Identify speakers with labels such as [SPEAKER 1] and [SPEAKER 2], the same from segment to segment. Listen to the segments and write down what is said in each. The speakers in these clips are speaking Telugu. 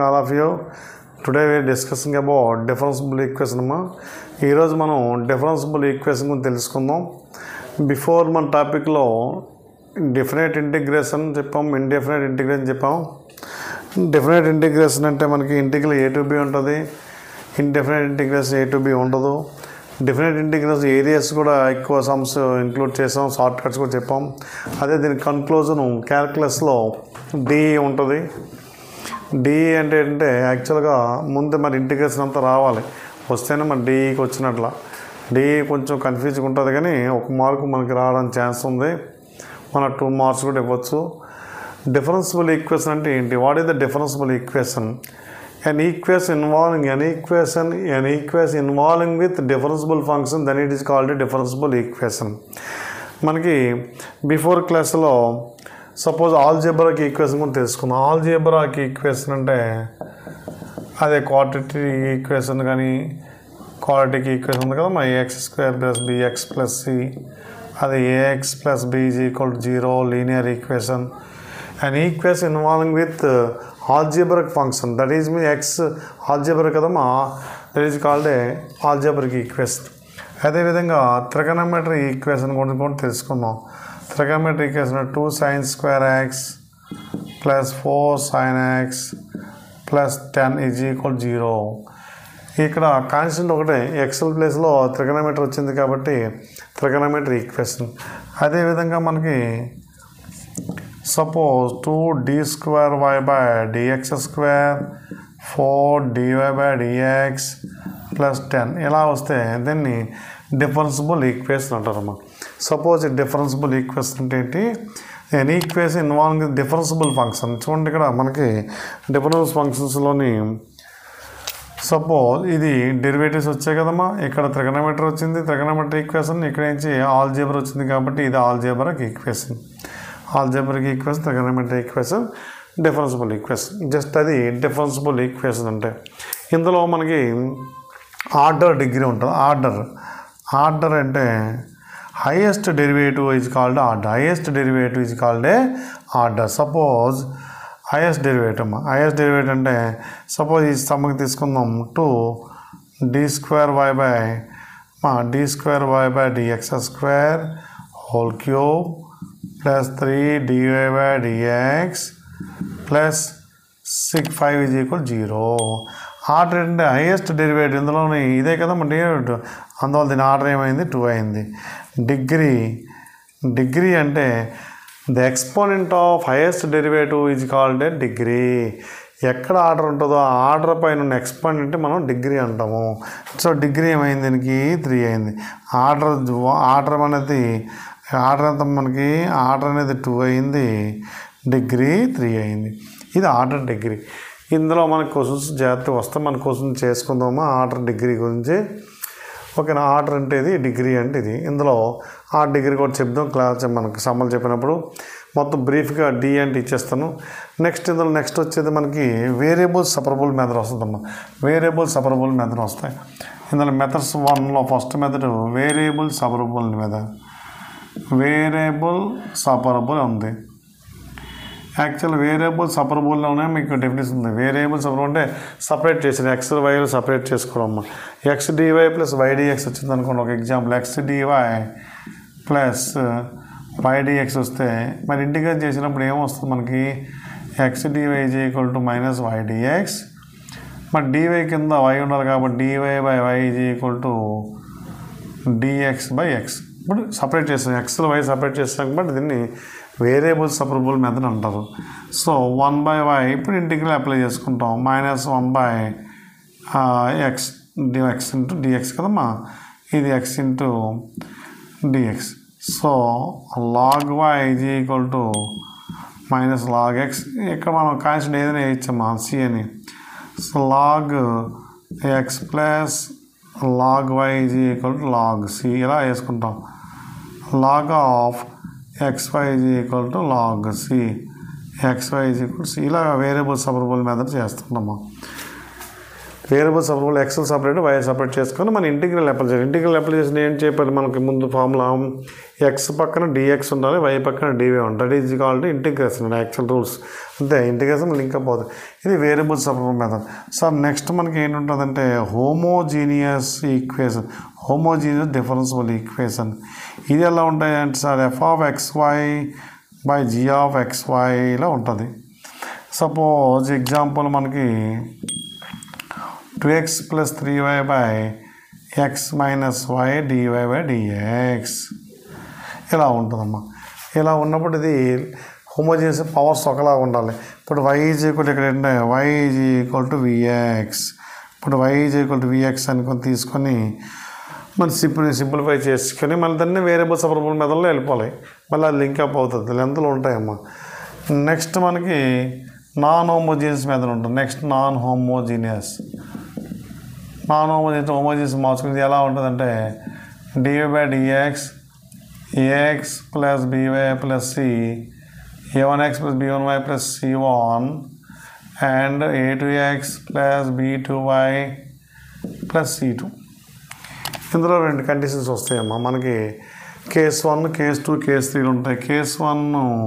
[SPEAKER 1] All of you today we are discussing about differentiable equation అమ్మా ఈరోజు మనం డిఫరెన్సిబుల్ ఈక్వేషన్ గురించి తెలుసుకుందాం బిఫోర్ మన టాపిక్లో డిఫినెట్ ఇంటిగ్రేషన్ చెప్పాం ఇండిఫినెట్ ఇంటిగ్రేషన్ చెప్పాం డిఫినెట్ ఇంటిగ్రేషన్ అంటే మనకి ఇంటిగ్రల్ ఏ టు బి ఉంటుంది indefinite integration A to B ఉండదు డిఫినెట్ ఇంటిగ్రేషన్ ఏరియాస్ కూడా ఎక్కువ సమ్స్ ఇంక్లూడ్ చేసాం షార్ట్ కట్స్ కూడా చెప్పాం అదే దీని కన్క్లూజన్ క్యాల్కులస్లో డి ఉంటుంది డి అంటే ఏంటంటే యాక్చువల్గా ముందు మరి ఇంటిగ్రేషన్ అంతా రావాలి వస్తేనే మన డికి వచ్చినట్ల డి కొంచెం కన్ఫ్యూజ్గా ఉంటుంది కానీ ఒక మార్కు మనకి రావడానికి ఛాన్స్ ఉంది మన టూ మార్క్స్ కూడా ఇవ్వచ్చు డిఫరెన్సిబుల్ ఈక్వేషన్ అంటే ఏంటి what is the differentiable equation an equation involving an equation an equation involving with differentiable function then it is called a differentiable equation మనకి బిఫోర్ క్లాస్లో సపోజ్ ఆల్జెబ్రాకి ఈక్వేషన్ కూడా తెలుసుకుందాం ఆల్జెబ్రాకి ఈక్వేషన్ అంటే అదే క్వాడ్రటిక్ ఈక్వేషన్ కానీ క్వాడ్రటిక్ ఈక్వేషన్ ఉంది కదా మా AX square plus bx plus C అది AX plus B is equal to zero linear equation and equation involving with algebraic function that is మీ ఎక్స్ ఆల్జీబ్రిక్ కదమ్మా that is called a algebraic equation అదేవిధంగా త్రిగనమెట్రీ ఈక్వేషన్ గురించి కూడా తెలుసుకుందాం trigonometry equation two sine square X plus four sine x plus ten is equal zero ఇక్కడ కాన్స్టెంట్ ఒకటే ఎక్సెల్ ప్లేస్లో త్రిగనమెట్రీ వచ్చింది కాబట్టి త్రిగనమెట్రీ ఈక్వేషన్ అదేవిధంగా మనకి suppose two D square why by dx square four dy by dx plus ten ఇలా వస్తే దీన్ని డిఫరెన్సిబుల్ ఈక్వేషన్ అంటారమ్మా సపోజ్ డిఫరెన్సిబుల్ ఈక్వేషన్ అంటే ఏంటి an equation involving differentiable function చూడండి ఇక్కడ మనకి డిఫరెన్స్ ఫంక్షన్స్లోని సపోజ్ ఇది డెరివేటివ్స్ వచ్చాయి కదమ్మా ఇక్కడ త్రిగనమెట్రీ వచ్చింది త్రిగనమెట్రీ ఈక్వేషన్ ఇక్కడ నుంచి ఆల్జేబర్ వచ్చింది కాబట్టి ఇది algebraic equation algebraic equation trigonometry equation differentiable equation just అది డిఫరెన్సిబుల్ ఈక్వేషన్ అంటే ఇందులో మనకి ఆర్డర్ డిగ్రీ ఉంటుంది ఆర్డర్ ఆర్డర్ అంటే highest derivative is called order highest derivative is called a order suppose highest derivative అమ్మా హైయెస్ట్ డెరివేటివ్ అంటే సపోజ్ ఈ సమ్మకి తీసుకుందాం two D square why by మా D square why by dx square whole cube plus three DY by dx plus six five is equal zero order అంటే హైయెస్ట్ డెరివేటివ్ ఇందులోని ఇదే కదా మన డెరివేటివ్ అందువల్ల దీని ఆర్డర్ ఏమైంది టూ అయింది డిగ్రీ డిగ్రీ అంటే the exponent of highest derivative is called a degree ఎక్కడ ఆర్డర్ ఉంటుందో ఆ ఆర్డర్ పైన ఉన్న ఎక్స్పోనెంట్ మనం డిగ్రీ అంటాము సో డిగ్రీ ఏమైంది దీనికి త్రీ అయింది ఆర్డర్ ఆర్డర్ అనేది ఆర్డర్ అంతా మనకి ఆర్డర్ అనేది టూ అయింది డిగ్రీ త్రీ అయింది ఇది ఆర్డర్ డిగ్రీ ఇందులో మనకు క్వశ్చన్స్ జాగ్రత్త వస్తే మన క్వశ్చన్ చేసుకుందామా ఆర్డర్ డిగ్రీ గురించి ఓకేనా ఆర్డర్ అంటే ఇది డిగ్రీ అంటే ఇది ఇందులో ఆ డిగ్రీ కూడా చెప్దాం క్లాస్ మనకి సమ్మలు చెప్పినప్పుడు మొత్తం బ్రీఫ్గా డి అంటే ఇచ్చేస్తాను నెక్స్ట్ ఇందులో నెక్స్ట్ వచ్చేది మనకి వేరియబుల్ సపరబుల్ మెథడ్ వస్తుందమ్మా వేరియబుల్ సపరబుల్ మెథడ్ వస్తాయి ఇందులో మెథడ్స్ వన్లో first method variable separable method variable separable ఉంది యాక్చువల్ వేరియబుల్ సపరబుల్లోనే మీకు డెఫినేషన్ ఉంది వేరియబుల్ సపరబుల్ అంటే సపరేట్ చేసిన ఎక్స్ వైలు సపరేట్ చేసుకోవడం అమ్మ ఎక్స్ డివై ప్లస్ వైడిఎక్స్ వచ్చింది అనుకోండి ఒక example x dy plus y dx వస్తే మరి ఇంటిగ్రేట్ చేసినప్పుడు ఏమొస్తుంది మనకి x dy is equal to minus y dx మరి డివై కింద వై ఉండాలి కాబట్టి dy by y is equal to dx by x ఇప్పుడు సపరేట్ చేస్తాం ఎక్స్లో వై సపరేట్ చేస్తాం కాబట్టి దీన్ని వేరియబుల్ సపరబుల్ మెథడ్ అంటారు సో వన్ బై వై ఇప్పుడు ఇంటిగ్రల్ అప్లై చేసుకుంటాం minus one by x dx into dx కదమ్మా ఇది x into dx so log y is equal to minus log x ఇక్కడ మనం కాన్స్టెంట్ ఏదైనా వేయచ్చమ్మా సి అని so log x plus log y is equal to log c ఇలా వేసుకుంటాం log of x y is equal to log c x y is equal c ఇలా వేరియబుల్ సపరబుల్ మెథడ్ చేస్తున్నాము వేరియబుల్ సపరేట్ ఎక్సెల్ సపరేట్ వై సపరేట్ చేసుకొని మన ఇంటిగ్రల్ అప్లై చేయాలి ఇంటిగ్రల్ అప్లై చేసిన ఏం చెప్పాలి మనకి ముందు ఫార్ములా ఎక్స్ పక్కన డిఎక్స్ ఉండాలి వై పక్కన డివై ఉండాలి is called integration actual rules అంతే ఇంటిగ్రేషన్ లింక్ అప్ అవుతుంది ఇది variable separate method sir next మనకి ఏంటుంటుందంటే homogeneous equation homogeneous differentiable equation ఇది ఎలా ఉంటాయి అంటే sir f of x y by g of x వైలో ఉంటుంది సపోజ్ ఎగ్జాంపుల్ మనకి two x plus three y by x minus y dy by dx ఇలా ఉంటుందమ్మా ఇలా ఉన్నప్పుడు ఇది హోమోజీనియస్ పవర్స్ ఒకలా ఉండాలి ఇప్పుడు వై ఈజ్ ఈక్వల్ ఇక్కడ ఏంటంటే y is equal to v x ఇప్పుడు y is equal to v x అనుకొని తీసుకొని మనం సింపుల్ సింప్లిఫై చేసుకొని మళ్ళీ దాన్ని వేరియబుల్ సపరబుల్ మెథడ్లో వెళ్ళిపోవాలి మళ్ళీ అది లింక్ అప్ అవుతుంది లెంత్లు ఉంటాయమ్మా నెక్స్ట్ మనకి నాన్ హోమోజీనియస్ మెథడ్ ఉంటుంది next non homogeneous non homogeneous homogeneous మార్చుకునేది ఎలా ఉంటుందంటే dy by dx a x plus b y plus c a one x plus b one y plus c one and a two x plus b two y plus c two ఇందులో రెండు కండిషన్స్ వస్తాయమ్మా మనకి case one case two case త్రీలు ఉంటాయి కేస్ వన్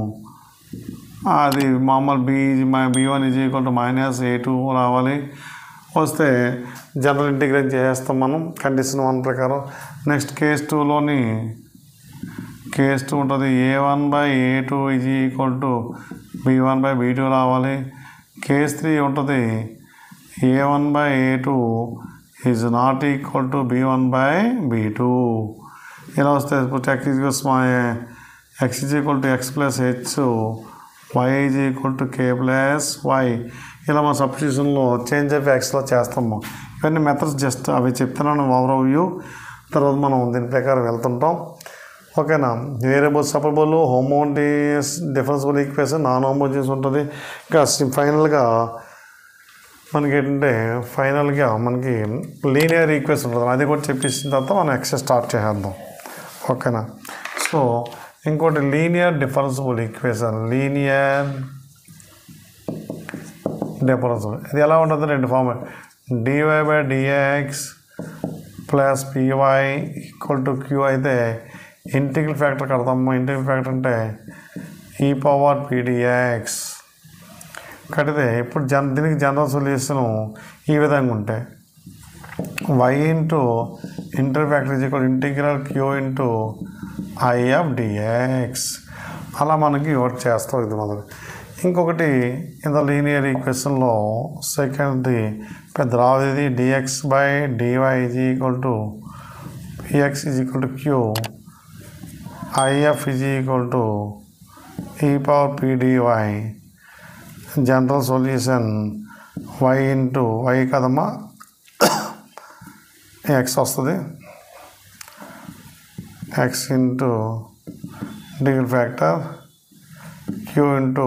[SPEAKER 1] అది మామూలు b b one is equal to minus a two రావాలి వస్తే జనరల్ ఇంటిగ్రేట్ చేస్తాం మనం కండిషన్ వన్ ప్రకారం నెక్స్ట్ కేస్ టూలోని కేస్ టూ ఉంటుంది a one by a two is equal to b one by b two రావాలి కేస్ త్రీ ఉంటుంది a one by a two is not equal to b one by b two ఇలా వస్తే ఇప్పుడు ఎక్స్ ఈజ్ మా x is equal to x plus h y is equal to k plus why ఇలా మా సబ్స్టిట్యూషన్లో చేంజ్ ఆఫ్ ఎక్స్లో చేస్తాము ఇవన్నీ మెథడ్స్ జస్ట్ అవి చెప్తున్నాను ఓవర్ వ్యూ తర్వాత మనం దీని ప్రకారం వెళ్తుంటాం ఓకేనా variable separable homogeneous differentiable equation non homogeneous ఉంటుంది ఇంకా ఫైనల్గా మనకి ఏంటంటే ఫైనల్గా మనకి లీనియర్ ఈక్వేషన్ ఉంటుంది అది కూడా చెప్పేసిన తర్వాత మనం ఎక్సెస్ స్టార్ట్ చేసేద్దాం ఓకేనా సో ఇంకోటి linear differentiable equation linear differentiable ఇది ఎలా ఉంటుంది రెండు form dy by dx plus p y equal to q అయితే ఇంటిగ్రల్ ఫ్యాక్టర్ కడతాము ఇంటిగ్రల్ ఫ్యాక్టర్ అంటే ఈ పవర్ పీడిఎక్స్ కడితే ఇప్పుడు జన్ దీనికి జనరల్ సొల్యూషన్ ఈ విధంగా ఉంటాయి y into inter factor is equal integral q into I of dx అలా మనకి ఒకటి చేస్తాం ఇది మొదలు ఇంకొకటి ఇంత లీనియర్ ఈక్వేషన్లో సెకండ్ది పెద్ద రాదు dx by dy is equal to p x is equal to q IF is equal to e power p dy general solution y into y కదమ్మా ఎక్స్ వస్తుంది x into degree factor q into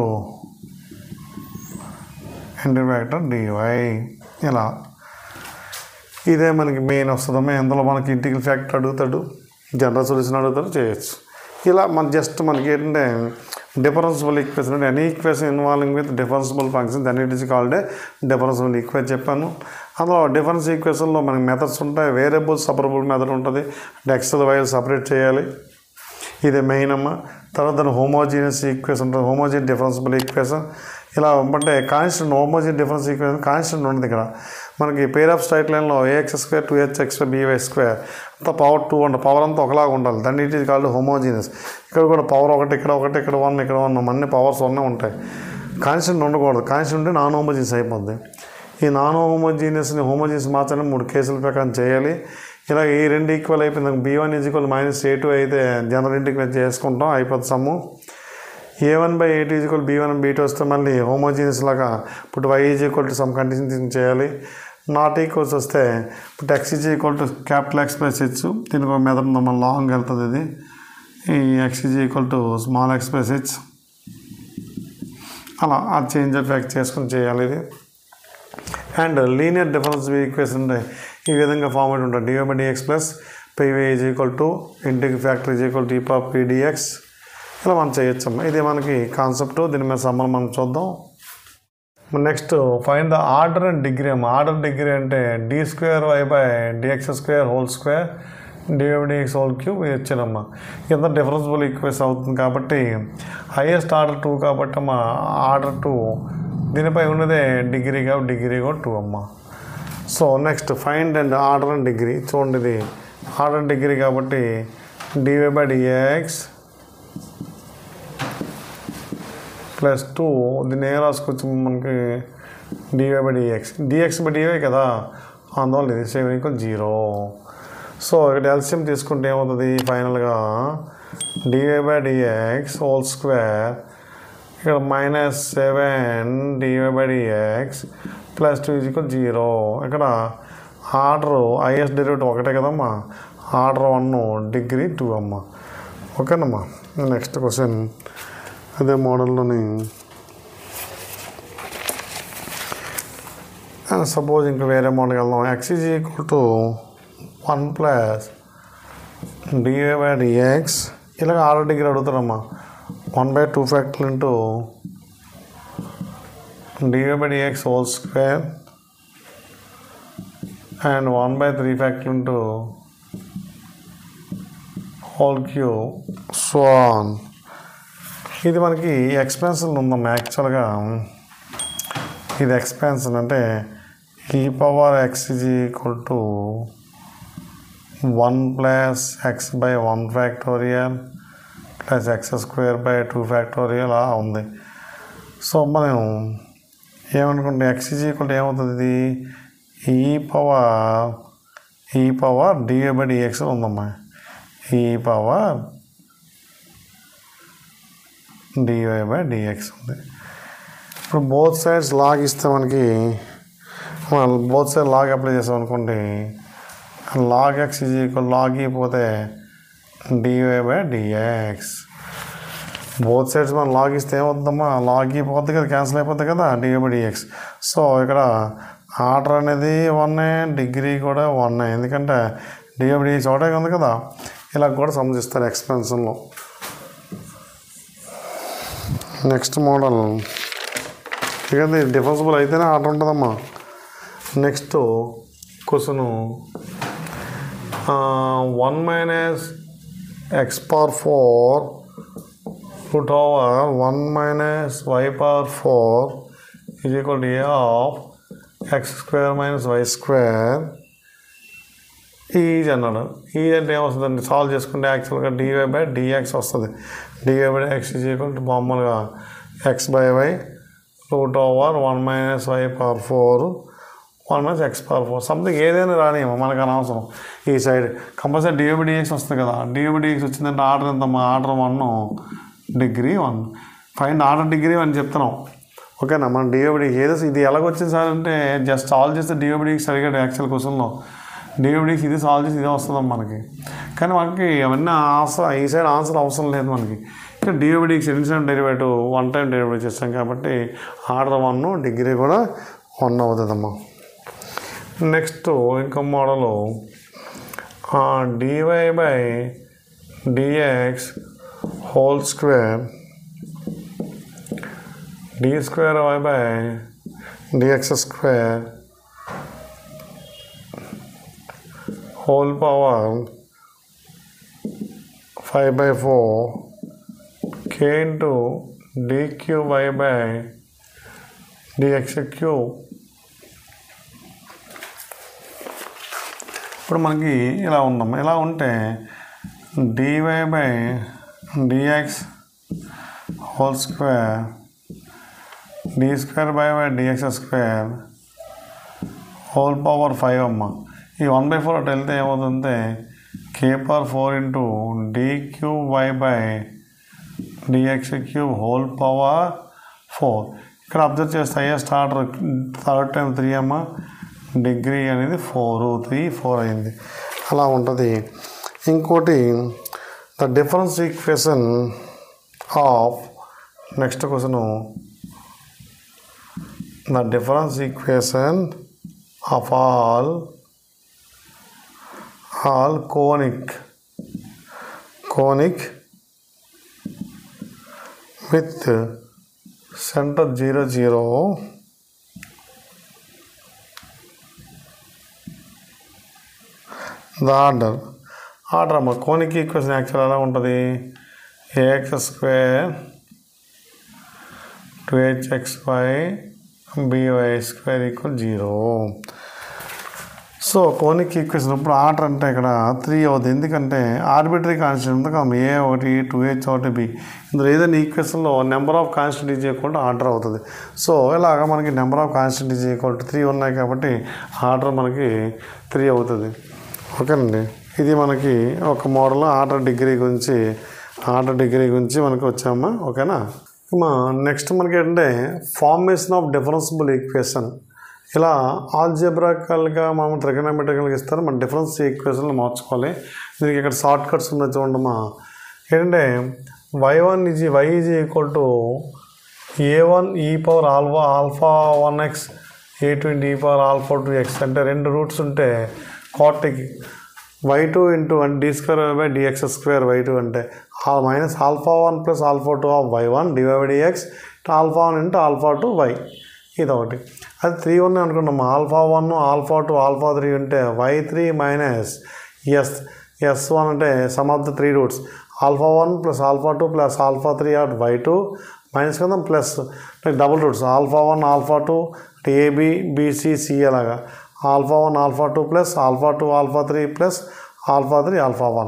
[SPEAKER 1] inter factor dy ఇలా ఇదే మనకి మెయిన్ వస్తుందమ్మా ఎందులో మనకి ఇంటిగ్రల్ ఫ్యాక్టర్ అడుగుతాడు జనరల్ సొల్యూషన్ అడుగుతాడు చేయొచ్చు ఇలా మన జస్ట్ మనకి ఏంటంటే డిఫరెన్సిబుల్ ఈక్వేషన్ అంటే any equation involving with differentiable function that it is called differentiable equation చెప్పాను అందులో డిఫరెన్స్ ఈక్వేషన్లో మనకి మెథడ్స్ ఉంటాయి వేరియబుల్ సపరబుల్ మెథడ్ ఉంటుంది అంటే ఎక్సెల్ వైల్ సపరేట్ చేయాలి ఇది మెయిన్ అమ్మ తర్వాత దాని హోమోజీనియస్ ఈక్వేషన్ ఉంటుంది హోమోజీన్ డిఫరెన్సిబుల్ ఈక్వేషన్ ఇలా అంటే constant homogeneous difference equation constant ఉంటుంది ఇక్కడ మనకి పేర్ ఆఫ్ స్ట్రైట్ లైన్లో a x square two h x b y square అంతా పవర్ టూ ఉంటుంది పవర్ అంతా ఒకలాగా ఉండాలి దాన్ని ఇట్ ఈజ్ కాల్డ్ హోమోజీనియస్ ఇక్కడ కూడా పవర్ ఒకటి ఇక్కడ ఒకటి ఇక్కడ వన్ ఇక్కడ వన్ అన్ని పవర్స్ వన్నే ఉంటాయి కాన్స్టెంట్ ఉండకూడదు కాన్స్టెంట్ ఉంటే నాన్ హోమోజీనియస్ అయిపోద్ది ఈ నాన్ హోమోజీనియస్ని హోమోజీనియస్ మార్చడం మూడు కేసుల ప్రకారం చేయాలి ఇలా ఈ రెండు ఈక్వల్ అయిపోయింది b one is equal minus a two అయితే జనరల్ ఇంటిగ్రేట్ చేసుకుంటాం అయిపోతుంది సమ్ము a one by a two is equal b one b two వస్తే మళ్ళీ హోమోజీనియస్ లాగా ఇప్పుడు y is equal to some condition చేయాలి నాట్ ఈక్వల్స్ వస్తే ఇప్పుడు x is equal to capital x plus h దీనికి ఒక మెథడ్ మన లాంగ్ వెళ్తుంది ఇది ఈ x is equal to small x plus h అలా ఆ చేంజ్ ఆఫ్ ఎక్స్ చేసుకొని చేయాలి ఇది అండ్ లీనియర్ డిఫరెన్స్ ఈక్వేషన్ ఈ విధంగా ఫార్మేట్ ఉంటుంది dy by dx plus p y is equal to ఇంటికి ఫ్యాక్టర్ ఈజ్ ఈక్వల్ టు ఈపా పీడిఎక్స్ ఇలా మనం చేయొచ్చమ్మా ఇది మనకి కాన్సెప్ట్ దీని మీద సమ్మర్ మనం చూద్దాం next find the order and degree అమ్మ ఆర్డర్ డిగ్రీ అంటే d square why by dx square whole square dx whole cube ఇచ్చానమ్మా కింద డిఫరెన్సిబుల్ ఈక్వేషన్ అవుతుంది కాబట్టి హైయెస్ట్ ఆర్డర్ టూ కాబట్టి అమ్మ ఆర్డర్ టూ దీనిపై ఉన్నదే డిగ్రీ కాబట్టి డిగ్రీ కూడా టూ అమ్మ so next find and order and degree చూడండి ఇది ఆర్డర్ డిగ్రీ కాబట్టి dy by dx plus two దీన్ని ఏం రాసుకోవచ్చు మనకి dy by dx dx by dy కదా అందువల్ల ఇది సేమ్ ఈక్వల్ జీరో సో ఇక్కడ ఎల్సిఎం తీసుకుంటే ఏమవుతుంది ఫైనల్గా dy by dx whole square ఇక్కడ minus seven dy by dx plus two is equal zero ఇక్కడ ఆర్డర్ ఐఎస్ డెరివేటివ్ ఒకటే కదమ్మా ఆర్డర్ వన్ డిగ్రీ టూ అమ్మ ఓకేనమ్మా నెక్స్ట్ క్వశ్చన్ అదే మోడల్లోని సపోజ్ ఇంకా వేరే మోడల్కి వెళ్దాం x is equal to one plus dy by dx ఇలాగ ఆర్డర్ డిగ్రీ అడుగుతారమ్మా one by two factor into dy by dx whole square and one by three factor into whole cube స్వాన్ ఇది మనకి ఎక్స్పెన్షన్ ఉందమ్మా యాక్చువల్గా ఇది ఎక్స్పెన్షన్ అంటే e power x is equal to one plus x by one factorial plus x square by two factorial అలా ఉంది సో మనం ఏమనుకుంటే ఎక్స్ ఈజ్ ఈక్వల్ టు ఏమవుతుంది ఇది ఈ power e power DA by dx ఉందమ్మా ఈ పవర్ డివై బై డిఎక్స్ ఉంది ఇప్పుడు బోత్ సైడ్స్ లాగ్ ఇస్తే మనకి మనం బోత్ సైడ్ లాగ్ అప్లై చేసాం అనుకోండి log x is equal log అయిపోతే dy by dx both sides మనం లాగ్ ఇస్తే ఏమవుతుందమ్మా లాగ్ అయిపోద్ది కదా క్యాన్సిల్ అయిపోద్ది కదా డివై బై డిఎక్స్ సో ఇక్కడ ఆర్డర్ అనేది వన్ డిగ్రీ కూడా వన్ ఎందుకంటే డివై బై డిఎక్స్ ఒకటే ఉంది కదా ఇలా కూడా సంబంధిస్తారు ఎక్స్పెన్షన్లో నెక్స్ట్ మోడల్ ఇక డిఫరెన్సిబుల్ అయితేనే ఆర్డర్ ఉంటుందమ్మా next question one minus x power four root over one minus y power four is equal to a of x square minus y square is అన్నాడు ఈ అంటే ఏమొస్తుందండి సాల్వ్ చేసుకుంటే యాక్చువల్గా డివై బై డిఎక్స్ వస్తుంది dy by x is equal to మామూలుగా x by y root over one minus y power four one minus x power four something ఏదైనా రానియమో మనకు అనవసరం ఈ side compulsory dy by dx వస్తుంది కదా డివై బై డిఎక్స్ వచ్చిందంటే ఆర్డర్ ఎంత మా order one degree one fine order degree అని చెప్తున్నాం ఓకేనా మన డిఓబిడి ఏదో ఇది ఎలాగొచ్చింది సార్ అంటే జస్ట్ సాల్వ్ చేస్తే డిఓబిడికి సరిగా యాక్చువల్ క్వశ్చన్లో డిఓబిడికి ఇది సాల్వ్ చేసి ఇదే వస్తుందాం మనకి కానీ మనకి అవన్నీ ఆన్సర్ ఈ సైడ్ ఆన్సర్ అవసరం లేదు మనకి ఇక్కడ డిఓబిడికి second time derivative one time derivative చేస్తాం కాబట్టి ఆర్డర్ వన్ డిగ్రీ కూడా వన్ అవుతుందమ్మా నెక్స్ట్ ఇంకో model dy by dx whole square d square y by d x square whole power five by four k into d cube y by d x cube ఇప్పుడు మనకి ఇలా ఉందాం ఇలా ఉంటే dy by dx whole square d square by by dx square whole power five అమ్మ ఈ వన్ బై ఫోర్ అటు వెళ్తే ఏమవుతుందంటే k power four into d cube y by dx cube whole power four ఇక్కడ అబ్జర్వ్ చేస్తే highest order third time three అమ్మ డిగ్రీ అనేది ఫోర్ త్రీ ఫోర్ అయింది అలా ఉంటుంది ఇంకోటి the difference equation of next question the difference equation of all all conic conic with center 0 0 the order order అమ్మ కోనికి ఈక్వేషన్ యాక్చువల్ ఎలా ఉంటుంది a x square two h x y b y square equal zero so conic equation ఇప్పుడు ఆర్డర్ అంటే ఇక్కడ త్రీ అవుతుంది ఎందుకంటే ఆర్బిటరీ కాన్స్టెంట్ ఉంది కదా ఏ ఒకటి టూ హెచ్ ఒకటి బి ఇందులో ఏదైనా ఈక్వేషన్లో number of constant is equal to order అవుతుంది సో ఇలాగ మనకి number of constant is equal to three ఉన్నాయి కాబట్టి ఆర్డర్ మనకి త్రీ అవుతుంది ఓకేనండి ఇది మనకి ఒక మోడల్ ఆర్డర్ డిగ్రీ గురించి ఆర్డర్ డిగ్రీ గురించి మనకి వచ్చామా ఓకేనా మా నెక్స్ట్ మనకి ఏంటంటే ఫార్మేషన్ ఆఫ్ డిఫరెన్సిబుల్ ఈక్వేషన్ ఇలా ఆల్జెబ్రాకల్గా మనం ట్రిగనమెట్రికల్గా ఇస్తారు మన డిఫరెన్స్ ఈక్వేషన్లు మార్చుకోవాలి దీనికి ఇక్కడ షార్ట్ కట్స్ ఉన్నాయి చూడమ్మా ఏంటంటే y one is y is equal to A one e power alpha alpha one x A twenty e power alpha two x అంటే రెండు రూట్స్ ఉంటే కాట్కి y two into one d square by dx square y two అంటే minus alpha one plus alpha two of y one dy by dx alpha one into alpha two y ఇదొకటి అది త్రీ వన్ అనుకున్నాం alpha one alpha two alpha three ఉంటే y three minus s s one అంటే sum of the three roots alpha one plus alpha two plus alpha three at y two minus కదా plus double roots alpha one alpha two ab bc c అలాగా alpha one alpha two plus alpha two alpha three plus alpha three alpha one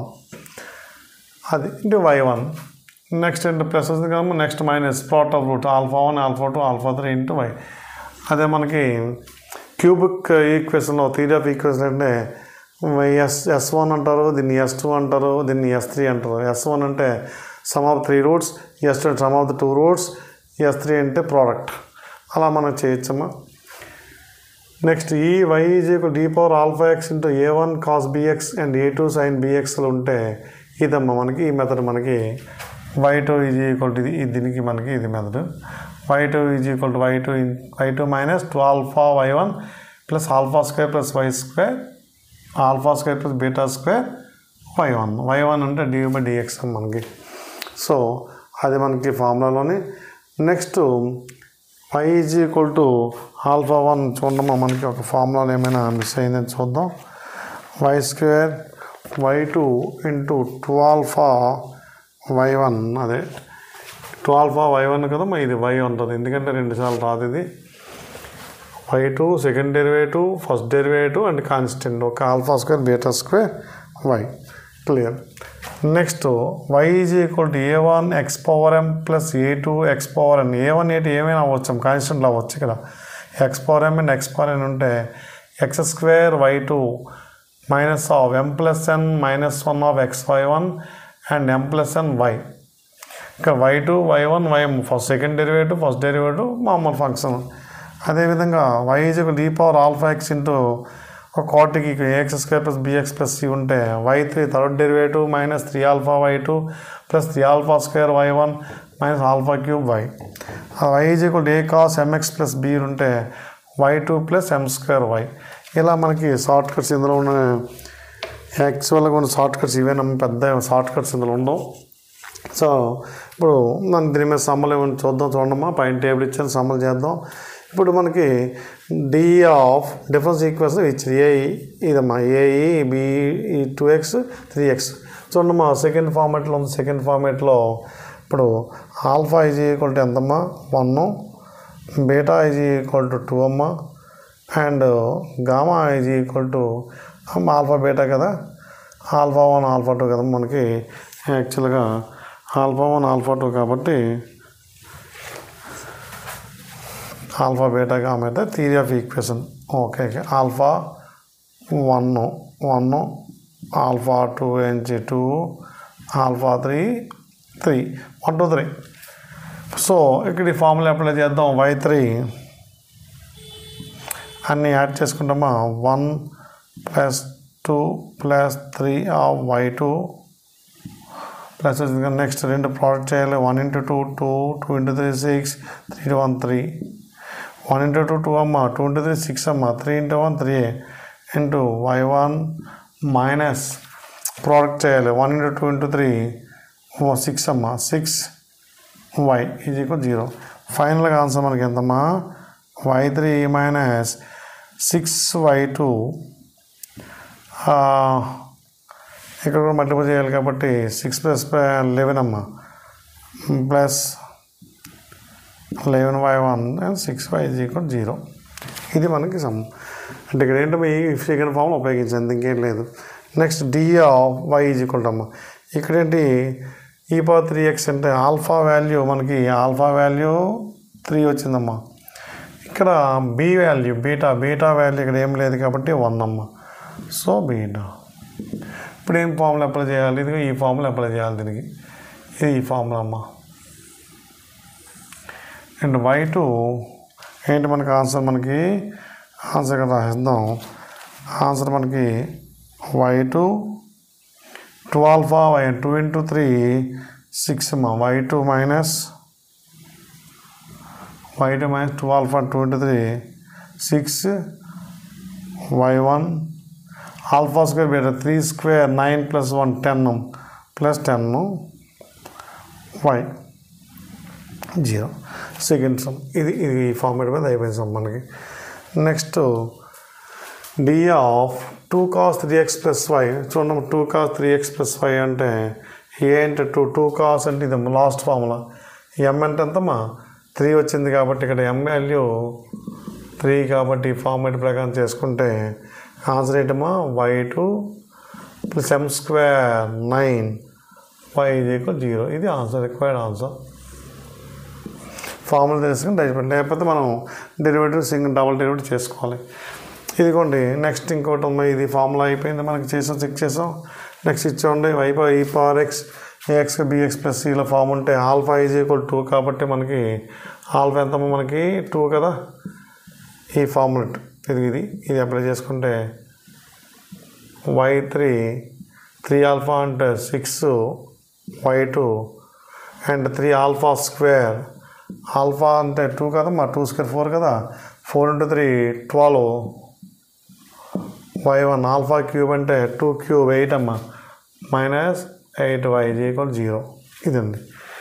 [SPEAKER 1] అది into y one next into plus వస్తుంది కదా next minus plot of root alpha one alpha two alpha three into y అదే మనకి క్యూబిక్ ఈక్వేషన్లో థీరీ ఆఫ్ ఈక్వేషన్ అంటే ఎస్ ఎస్ వన్ అంటారు దీన్ని ఎస్ టూ అంటారు దీన్ని ఎస్ త్రీ అంటారు ఎస్ వన్ అంటే sum of three roots s two sum of the two roots s three అంటే ప్రోడక్ట్ అలా మనం చేయొచ్చమ్మా నెక్స్ట్ ఈ y is equal d power alpha x into a one cos bx and a two sine బిఎక్స్లు ఉంటే ఇదమ్మా మనకి ఈ మెథడ్ మనకి y two is equal to ఇది ఇది దీనికి మనకి ఇది method y two is equal to y two y two minus two alpha y one plus alpha square plus y square alpha square plus beta square y one y one అంటే డి బై డిఎక్స్ మనకి సో అది మనకి ఫార్ములాలోని next y is equal to alpha one చూడమ్మా మనకి ఒక ఫార్ములాలో ఏమైనా మిస్ అయిందని చూద్దాం y square y two into two alpha y one అదే టూ ఆల్ఫా వై వన్ కదా మరి ఇది వై ఉంటుంది ఎందుకంటే రెండుసార్లు రాదు ఇది y two second derivative first derivative and constant ఒక alpha square beta square y clear next y is equal to A one x power m plus a two x power n a one ఏటి ఏమైనా అవ్వచ్చు కాన్స్టెంట్లో అవ్వచ్చు ఇక్కడ x power m and x power n ఉంటే x square y two minus of m plus n minus one of x y one and m plus n y ఇక్కడ y two y one y first second derivative first derivative మామూలు ఫంక్షన్ అదేవిధంగా y is d power alpha x into ఒక కోటికి ax square plus bx plus c ఉంటే y three third derivative minus three alpha y two plus three alpha square y one minus alpha cube y y is equal a cos MX plus b ఉంటే y two plus m square y ఇలా మనకి షార్ట్ కట్స్ ఇందులో ఉన్న యాక్చువల్గా ఉన్న షార్ట్ కట్స్ ఇవేనమ్మ పెద్ద షార్ట్ కట్స్ ఇందులో ఉండవు సో ఇప్పుడు మనం దీని మీద సమ్మలు ఏమైనా చూద్దాం చూడమ్మా పైన టేబుల్ ఇచ్చాను సమ్మలు చేద్దాం ఇప్పుడు మనకి డి ఆఫ్ డిఫరెన్స్ ఈక్వేషన్ ఇచ్చింది ఏ ఇదమ్మా ae be two x three x చూడమ్మా సెకండ్ ఫార్మేట్లో ఉంది సెకండ్ ఫార్మేట్లో ఇప్పుడు ఆల్ఫా ఈజ్ ఈక్వల్ టు ఎంతమ్మా one beta is equal to two అమ్మ and gamma is equal to alpha beta కదా ఆల్ఫా వన్ ఆల్ఫా టూ కదా మనకి యాక్చువల్గా ఆల్ఫా వన్ ఆల్ఫా టూ కాబట్టి ఆల్ఫా బీటా గామా అయితే theory of equation okay okay alpha one one alpha two నుంచి two alpha three three one two three so ఇక్కడ ఈ ఫార్ములా అప్లై చేద్దాం వై త్రీ అన్నీ యాడ్ చేసుకుంటామా one plus two plus three of y two plus next రెండు ప్రోడక్ట్ చేయాలి one into two two two into three six three one three one into two two అమ్మ టూ ఇంటూ త్రీ సిక్స్ అమ్మ three into one three into y one minus product చేయాలి one into two into three six అమ్మ six y is equal zero ఫైనల్గా ఆన్సర్ మనకి ఎంతమ్మా y three minus six y two ఇక్కడ కూడా మల్టిపుల్ చేయాలి కాబట్టి సిక్స్ ప్లస్ లెవెన్ అమ్మ plus eleven y one and six y is equal zero ఇది మనకి సమ్ అంటే ఇక్కడ ఏంటో ఈ సెకండ్ ఫామ్ ఉపయోగించింది ఇంకేం లేదు next d of y is equal అమ్మ ఇక్కడేంటి ఈ పవర్ త్రీ ఎక్స్ అంటే ఆల్ఫా వాల్యూ మనకి ఆల్ఫా వాల్యూ త్రీ వచ్చిందమ్మా ఇక్కడ b value beta beta value ఇక్కడ ఏం లేదు కాబట్టి వన్ అమ్మ సో బీటా ఇప్పుడు ఏం ఫార్ములా అప్లై చేయాలి ఇది ఈ ఫార్ములా అప్లై చేయాలి దీనికి ఇది ఈ ఫార్ములా అమ్మ అండ్ వై టూ ఏంటి మనకి ఆన్సర్ మనకి ఆన్సర్ కదా రాసేద్దాం ఆన్సర్ మనకి y two two alpha y two into three six అమ్మా y two minus y two minus two alpha two into three six y one alpha square beta three square nine plus one ten plus ten y zero second sum ఇది ఇది ఈ ఫార్మేట్ మీద అయిపోయింది సమ్ మనకి next d of two cos three x plus y చూడండి two cos three x plus why అంటే ఏ అంటే టూ టూ కాస్ అంటే ఇది లాస్ట్ ఫార్ములా ఎం అంటే ఎంతమ్మా త్రీ వచ్చింది కాబట్టి ఇక్కడ ఎం వాల్యూ త్రీ కాబట్టి ఈ ఫార్మేట్ ప్రకారం చేసుకుంటే ఆన్సర్ ఏంటమ్మా y two plus m square nine y equal zero ఇది ఆన్సర్ రిక్వైర్డ్ ఆన్సర్ ఫార్ములా తెలుసుకుని డైరెక్ట్ లేకపోతే మనం డెరివేటివ్ సింగిల్ డబుల్ డెరివేటివ్ చేసుకోవాలి ఇదిగోండి నెక్స్ట్ ఇంకోటి ఉంది ఇది ఫార్ములా అయిపోయింది మనకి చేసాం చెక్ చేసాం నెక్స్ట్ ఇచ్చోండి y power e power x ax bx plus ఇలా ఫామ్ ఉంటే ఆల్ఫా ఈజ్ ఈక్వల్ టూ కాబట్టి మనకి ఆల్ఫా ఎంతమ్మా మనకి టూ కదా ఈ ఫార్ములెట్ ఇది ఇది ఇది అప్లై చేసుకుంటే వై త్రీ త్రీ ఆల్ఫా అంటే six y two and three alpha square alpha అంటే టూ కదా మా టూ స్క్వేర్ ఫోర్ కదా four into three twelve y one alpha cube అంటే టూ క్యూబ్ ఎయిట్ అమ్మ minus eight y equal zero ఇదండి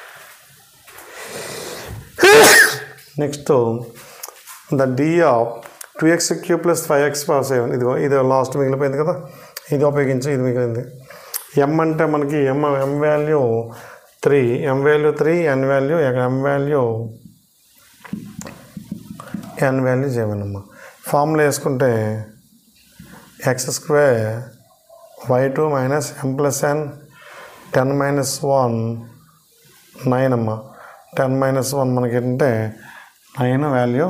[SPEAKER 1] next the d of two x queue plus five x power seven ఇదిగో ఇది లాస్ట్ మిగిలిపోయింది కదా ఇది ఉపయోగించి ఇది మిగిలింది ఎం అంటే మనకి m m value three m value three n value m value n value seven అమ్మ ఫార్ములా వేసుకుంటే x square y two minus m plus n ten minus one nine అమ్మ టెన్ మైనస్ వన్ మనకి ఏంటంటే నైన్ వాల్యూ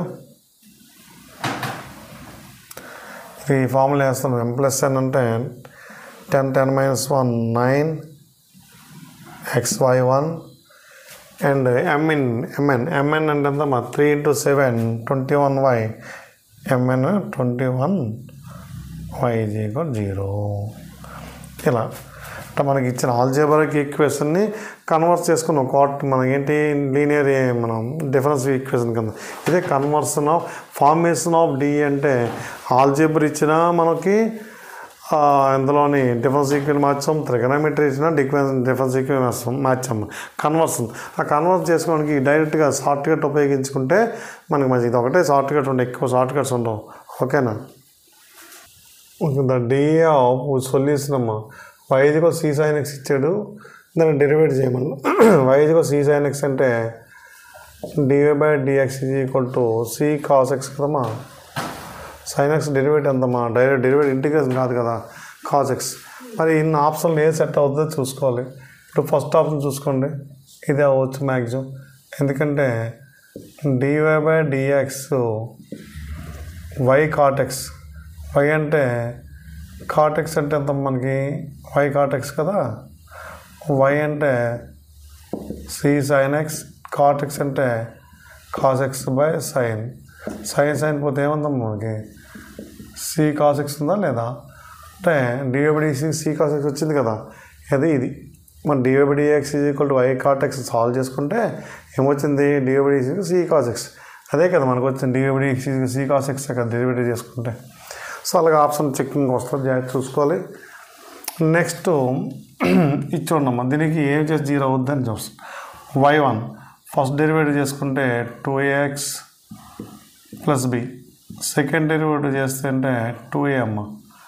[SPEAKER 1] ఈ ఫార్ములా వేస్తాం ఎం ప్లస్ ఎన్ అంటే ten ten minus one nine x y one and mn mn mn అంటే ఎంత మా three into seven twenty one y mn twenty one y equal zero ఇలా అంటే మనకి ఇచ్చిన ఆల్జేబరిక్ ఈక్వేషన్ని కన్వర్ట్ చేసుకున్న కాట్ మనకి ఏంటి లీనియర్ మనం డిఫరెన్స్ ఈక్వేషన్ కింద ఇదే conversion of formation of d అంటే ఆల్జేబర్ ఇచ్చినా మనకి ఆ, ఇందులోని డిఫరెన్స్ ఈక్వెన్ మార్చాం త్రిగనమెట్రీ ఇచ్చిన డిఫరెన్స్ డిఫరెన్స్ ఈక్వెన్ మార్చాం మార్చాం కన్వర్షన్ ఆ కన్వర్ట్ చేసుకోవడానికి డైరెక్ట్గా షార్ట్ కట్ ఉపయోగించుకుంటే మనకి మంచిది ఇది ఒకటే షార్ట్ కట్ ఉండే ఎక్కువ షార్ట్ కట్స్ ఉండవు ఓకేనా ద డే ఆఫ్ సొల్యూషన్ అమ్మ వైదికో సి సైన్ ఎక్స్ ఇచ్చాడు దాన్ని డెరివేట్ చేయమన్నా వైదికో సి సైన్ ఎక్స్ అంటే dy by dx is equal to c cos x కదమ్మా సైన్ ఎక్స్ డెరివేట్ ఎంతమ్మా డైరెక్ట్ డెరివేట్ ఇంటిగ్రేషన్ కాదు కదా కాస్ ఎక్స్ మరి ఇన్ని ఆప్షన్లు ఏ సెట్ అవుతుందో చూసుకోవాలి ఇప్పుడు ఫస్ట్ ఆప్షన్ చూసుకోండి ఇదే అవ్వచ్చు మ్యాక్సిమం ఎందుకంటే dy by dx y cot x y అంటే కాటెక్స్ అంటే ఎంత మనకి వై కాటెక్స్ కదా వై అంటే సి సైన్ ఎక్స్ కాటెక్స్ అంటే cos x by sine sine sine పోతే ఏముందమ్మా మనకి సి కాస్ ఎక్స్ ఉందా లేదా అంటే డిఓబిడిసి సి కాస్ ఎక్స్ వచ్చింది కదా అది ఇది మన dy by dx is equal to y cot x solve చేసుకుంటే ఏమొచ్చింది డిఓబిడిసి సి కాస్ ఎక్స్ అదే కదా మనకు వచ్చింది డిఓబిడిఎక్స్ సి కాస్ ఎక్స్ కదా డెరివేటివ్ చేసుకుంటే సో అలాగే ఆప్షన్ చెక్కింగ్ వస్తుంది జాగ్రత్త చూసుకోవాలి నెక్స్ట్ ఇచ్చోండమ్మా దీనికి ఏం చేసి జీరో అవుద్దని చూస్తాం వై వన్ ఫస్ట్ డెరివేటివ్ చేసుకుంటే two x plus b second derivative చేస్తే అంటే టూ ఏ అమ్మ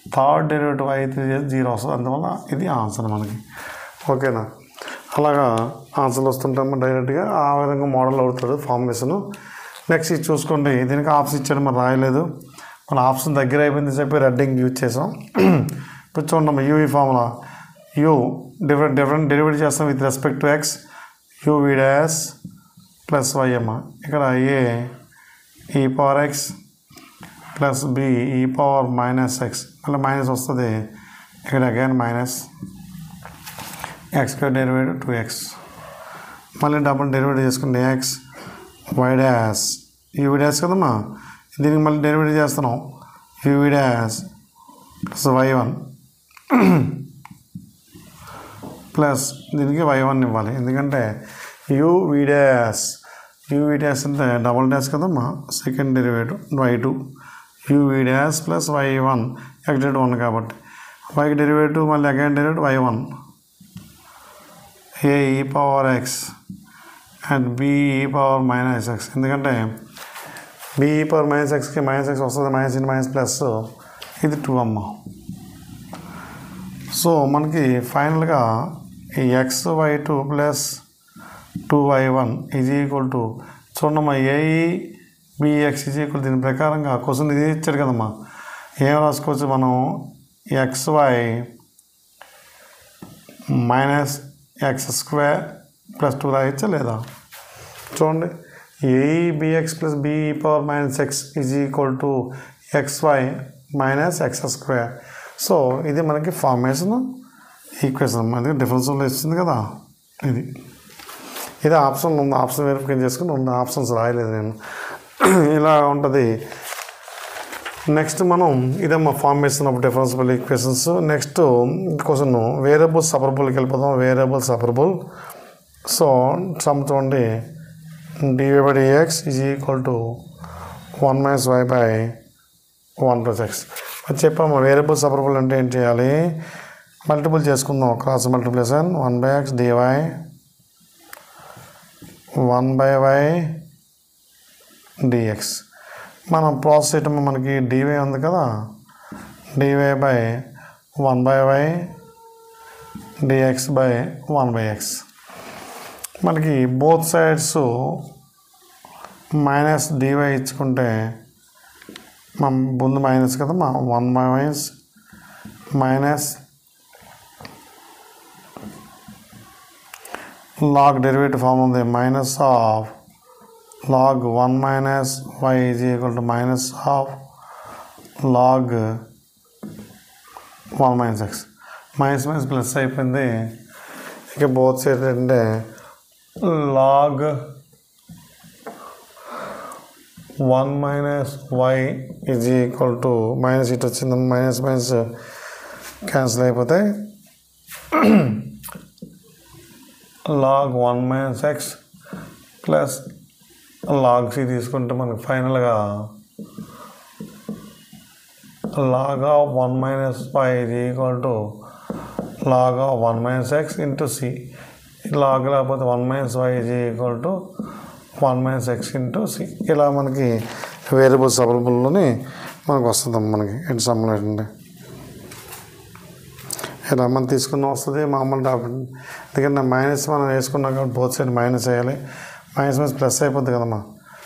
[SPEAKER 1] థర్డ్ డెరివేటివ్ అయితే జీరో వస్తుంది అందువల్ల ఇది ఆన్సర్ మనకి ఓకేనా అలాగా ఆన్సర్లు వస్తుంటాము డైరెక్ట్గా ఆ విధంగా మోడల్ అవుతుంది ఫార్మేషన్ నెక్స్ట్ ఇది చూసుకోండి దీనికి ఆప్షన్ ఇచ్చాడు మరి రాయలేదు మన ఆప్షన్ దగ్గర అయిపోయింది చెప్పి రెడ్డింగ్ యూజ్ చేసాం ఇప్పుడు చూడండి ue formula u different different derivate చేస్తాం with respect to x u v dash plus ym ఇక్కడ a e power x plus b e power minus x మళ్ళీ మైనస్ వస్తుంది ఇక్కడ again minus x derivative two x మళ్ళీ డబుల్ డెరివేటివ్ చేసుకుంటే x y dash uv dash కదమ్మా దీనికి మళ్ళీ డెరివేటివ్ చేస్తున్నాం uv dash plus y one plus దీనికి వై వన్ ఇవ్వాలి ఎందుకంటే u v dash you v dash అంటే డబుల్ డాష్ కదమ్మా second derivative y two u v dash plus y one x derivative one కాబట్టి వైకి డెరివేటివ్ మళ్ళీ again derivative y one a e power x and b e power minus x ఎందుకంటే బి ఈ పవర్ మైనస్ ఎక్స్కి మైనస్ ఎక్స్ వస్తుంది మైనస్ ఇన్ మైనస్ ప్లస్ ఇది టూ అమ్మ సో మనకి ఫైనల్గా ఈ x y two plus two y one is equal to చూడమ్మా ఏఈ బిఎక్స్ ఈజ్ ఈక్వల్ దీని ప్రకారంగా క్వశ్చన్ ఇది ఇచ్చాడు కదమ్మా ఏం రాసుకోవచ్చు మనం x y minus x square plus two రాయొచ్చా లేదా చూడండి ae bx plus be power minus x is equal to x y minus x square so ఇది మనకి ఫార్మేషన్ ఈక్వేషన్ మనకి డిఫరెన్స్లో ఇచ్చింది కదా ఇది ఇది ఆప్షన్ ఉంది ఆప్షన్ వెరిఫికేషన్ చేసుకుని ఉంది ఆప్షన్స్ రాయలేదు నేను ఇలా ఉంటుంది నెక్స్ట్ మనం ఇదమ్మా formation of differentiable equations next question variable సపరబుల్కి వెళ్ళిపోదాం వేరియబుల్ సపరబుల్ సో సమ్ చూడండి dy by dx is equal to one minus y by one plus x అది చెప్పాము వేరియబుల్ సపరబుల్ అంటే ఏం చేయాలి మల్టిపుల్ చేసుకుందాం cross multiplication one by x dy one by y dx మనం ప్రాసెస్ చేయటం మనకి డివై ఉంది కదా dy by one by y dx by one by x మనకి బోత్ సైడ్స్ మైనస్ డివై ఇచ్చుకుంటే మన ముందు మైనస్ కదా మా one minus minus log derivative form ఉంది minus of log 1 minus y is equal to minus of log 1 minus x minus minus plus అయిపోయింది ఇక బోత్ సైడ్ అంటే log one minus y is equal to minus ఇటు వచ్చింది మైనస్ మైనస్ క్యాన్సిల్ అయిపోతాయి log one minus x plus log c తీసుకుంటే మనకి ఫైనల్గా log of one minus five ఇది equal to log of one minus x into c log లేకపోతే వన్ మైనస్ వై ఇది equal to one minus x into c ఇలా మనకి వేరియబుల్స్ అవైలబుల్లోని మనకు వస్తుంది మనకి ఎటు సమ్లో ఏంటంటే ఇలా మనం తీసుకున్న వస్తుంది మామూలు డాక్టర్ ఎందుకంటే మైనస్ మనం వేసుకున్నాం కాబట్టి బోత్ సైడ్ మైనస్ వేయాలి మైనస్ మైనస్ ప్లస్ అయిపోద్ది కదమ్మా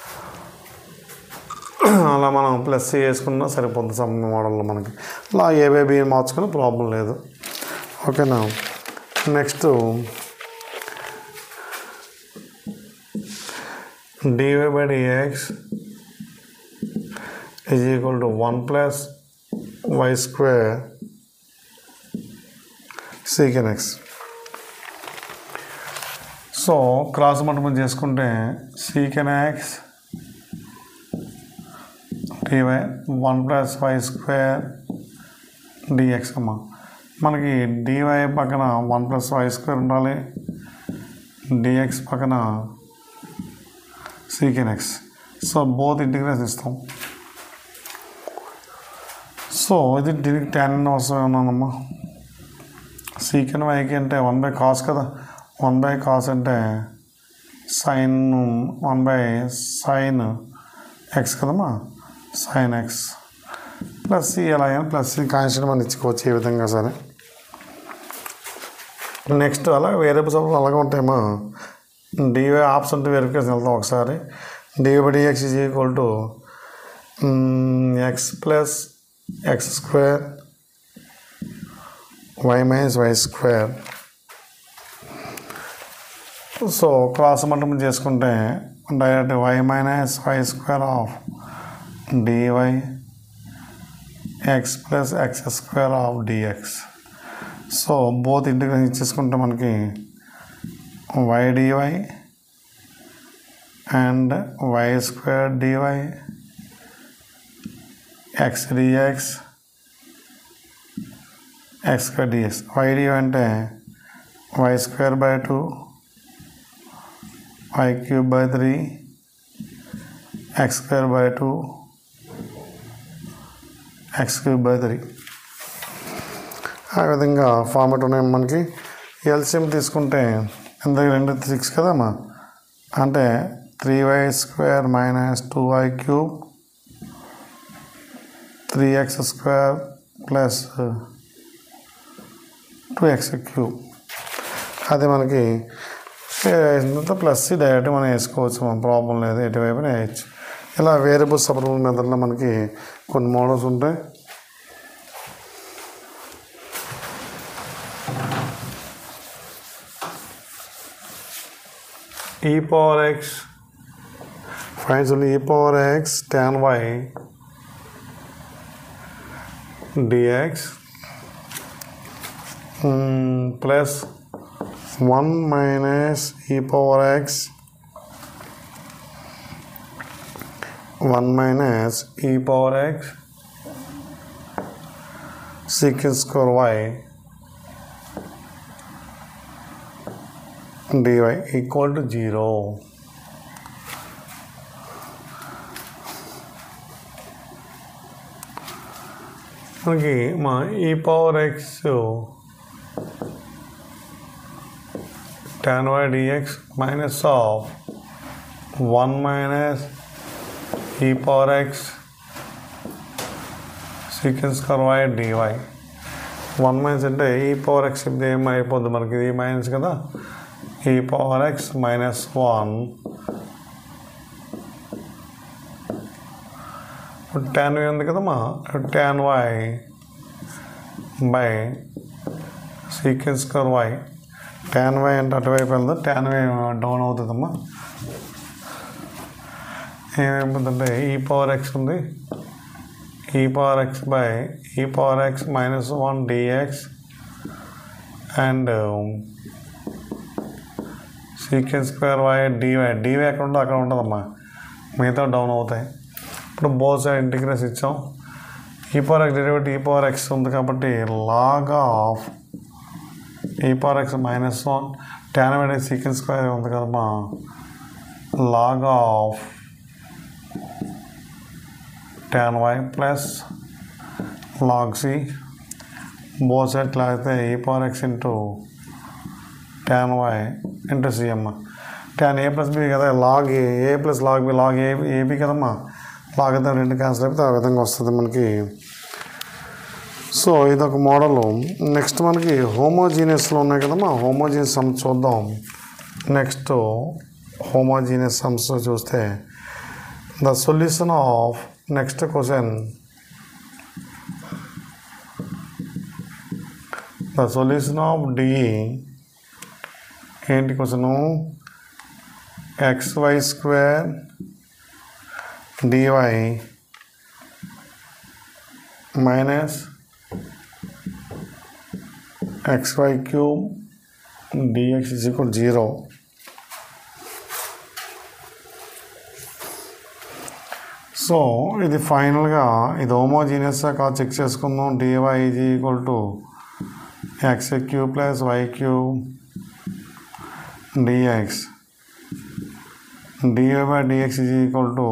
[SPEAKER 1] అలా మనం ప్లస్ వేసుకున్నా సరిపోద్ది సమ్ మోడల్లో మనకి అలా ఏబేబీ మార్చుకుని ప్రాబ్లం లేదు ఓకేనా next dy by dx is equal to one plus y square secant x so cross multiple చేసుకుంటే secant x dy one plus y square dx అమ్మ మనకి డివై పక్కన వన్ ప్లస్ వై స్క్వేర్ ఉండాలి డిఎక్స్ పక్కన secant x so both integration ఇస్తాం సో ఇది దీనికి టెన్ అవసరం ఉన్నానమ్మా సీకెన్ వైకి అంటే వన్ బై కాస్ కదా వన్ బై కాస్ అంటే sine one by sine x కదమ్మా సైన్ ఎక్స్ ప్లస్ సి ఎలా అయినా ప్లస్ సి కాన్స్టెంట్ మనం ఇచ్చుకోవచ్చు ఏ విధంగా సరే నెక్స్ట్ అలా వేరియబుల్స్ అప్పుడు అలాగే ఉంటాయేమో డివై ఆప్షన్ టు వెరిఫికేషన్ వెళ్తాం ఒకసారి dy by dx is equal to x plus x square y minus y square so cross multiple చేసుకుంటే direct y minus y square of dy x plus x square of dx so both integration ఇచ్చేసుకుంటే మనకి y dy and y square dy x dx x square dx y dy అంటే y square by two y cube by three x square by two x cube by three ఆ విధంగా ఫార్మెట్ ఉన్నాయి మనకి ఎల్సిఎం తీసుకుంటే ఇందుకు రెండు సిక్స్ కదమ్మా అంటే three y square minus two y cube three x square plus two x cube అది మనకి వేసినంత ప్లస్ డైరెక్ట్ మనం వేసుకోవచ్చు మన ప్రాబ్లం లేదు ఎటువైపు వేయచ్చు ఇలా వేరియబుల్ సపరబుల్ మెథడ్లో మనకి కొన్ని మోడల్స్ ఉంటాయి e power x finds only e power x tan y dx mm, plus 1 minus e power x 1 minus e power x secant square y dy equal to 0. మనకి మా e power x tan y dx minus of 1 minus e power x secant square y dy 1 minus అంటే ఈ పవర్ ఎక్స్ ఇది ఏమైపోద్ది మనకి ఇది మైనస్ కదా e power x minus one ఇప్పుడు ట్యాన్ వై ఉంది కదమ్మా ట్యాన్ వై బై సీక్వెన్స్ కర్ వై ట్యాన్ వై అంటే అటువైపు వెళ్దా ట్యాన్ వై డౌన్ అవుతుందమ్మా ఏమైపోతుందంటే ఈ పవర్ ఎక్స్ ఉంది e power x by e power x minus one dx and sequence square y dy dy ఎక్కడ ఉందో అక్కడ ఉంటుందమ్మా మిగతా డౌన్ అవుతాయి ఇప్పుడు బోత్ సైడ్ ఇంటిగ్రేస్ ఇచ్చాం e power x derivative e power x ఉంది కాబట్టి log of e power x minus one tan అనేది సీక్వెన్స్ స్క్వేర్ ఉంది కదమ్మా log of tan y plus log c both side అయితే e power x into tan y into cm tan a plus b కదా log a a plus log b log a ab కదమ్మా లాగ్ అయితే రెండు క్యాన్సిల్ అయిపోతే ఆ విధంగా వస్తుంది మనకి సో ఇదొక మోడల్ నెక్స్ట్ మనకి హోమోజీనియస్లో ఉన్నాయి కదమ్మా హోమోజీనియస్ సమ్స్ చూద్దాం నెక్స్ట్ హోమోజీనియస్ సమ్స్ చూస్తే the solution of next question the solution of the ఏంటి question x y square dy minus x y cube dx is equal zero so ఇది ఫైనల్గా ఇది హోమోజీనియస్ కాదు చెక్ చేసుకుందాం dy is equal to x queue plus y cube dx dy by dx is equal to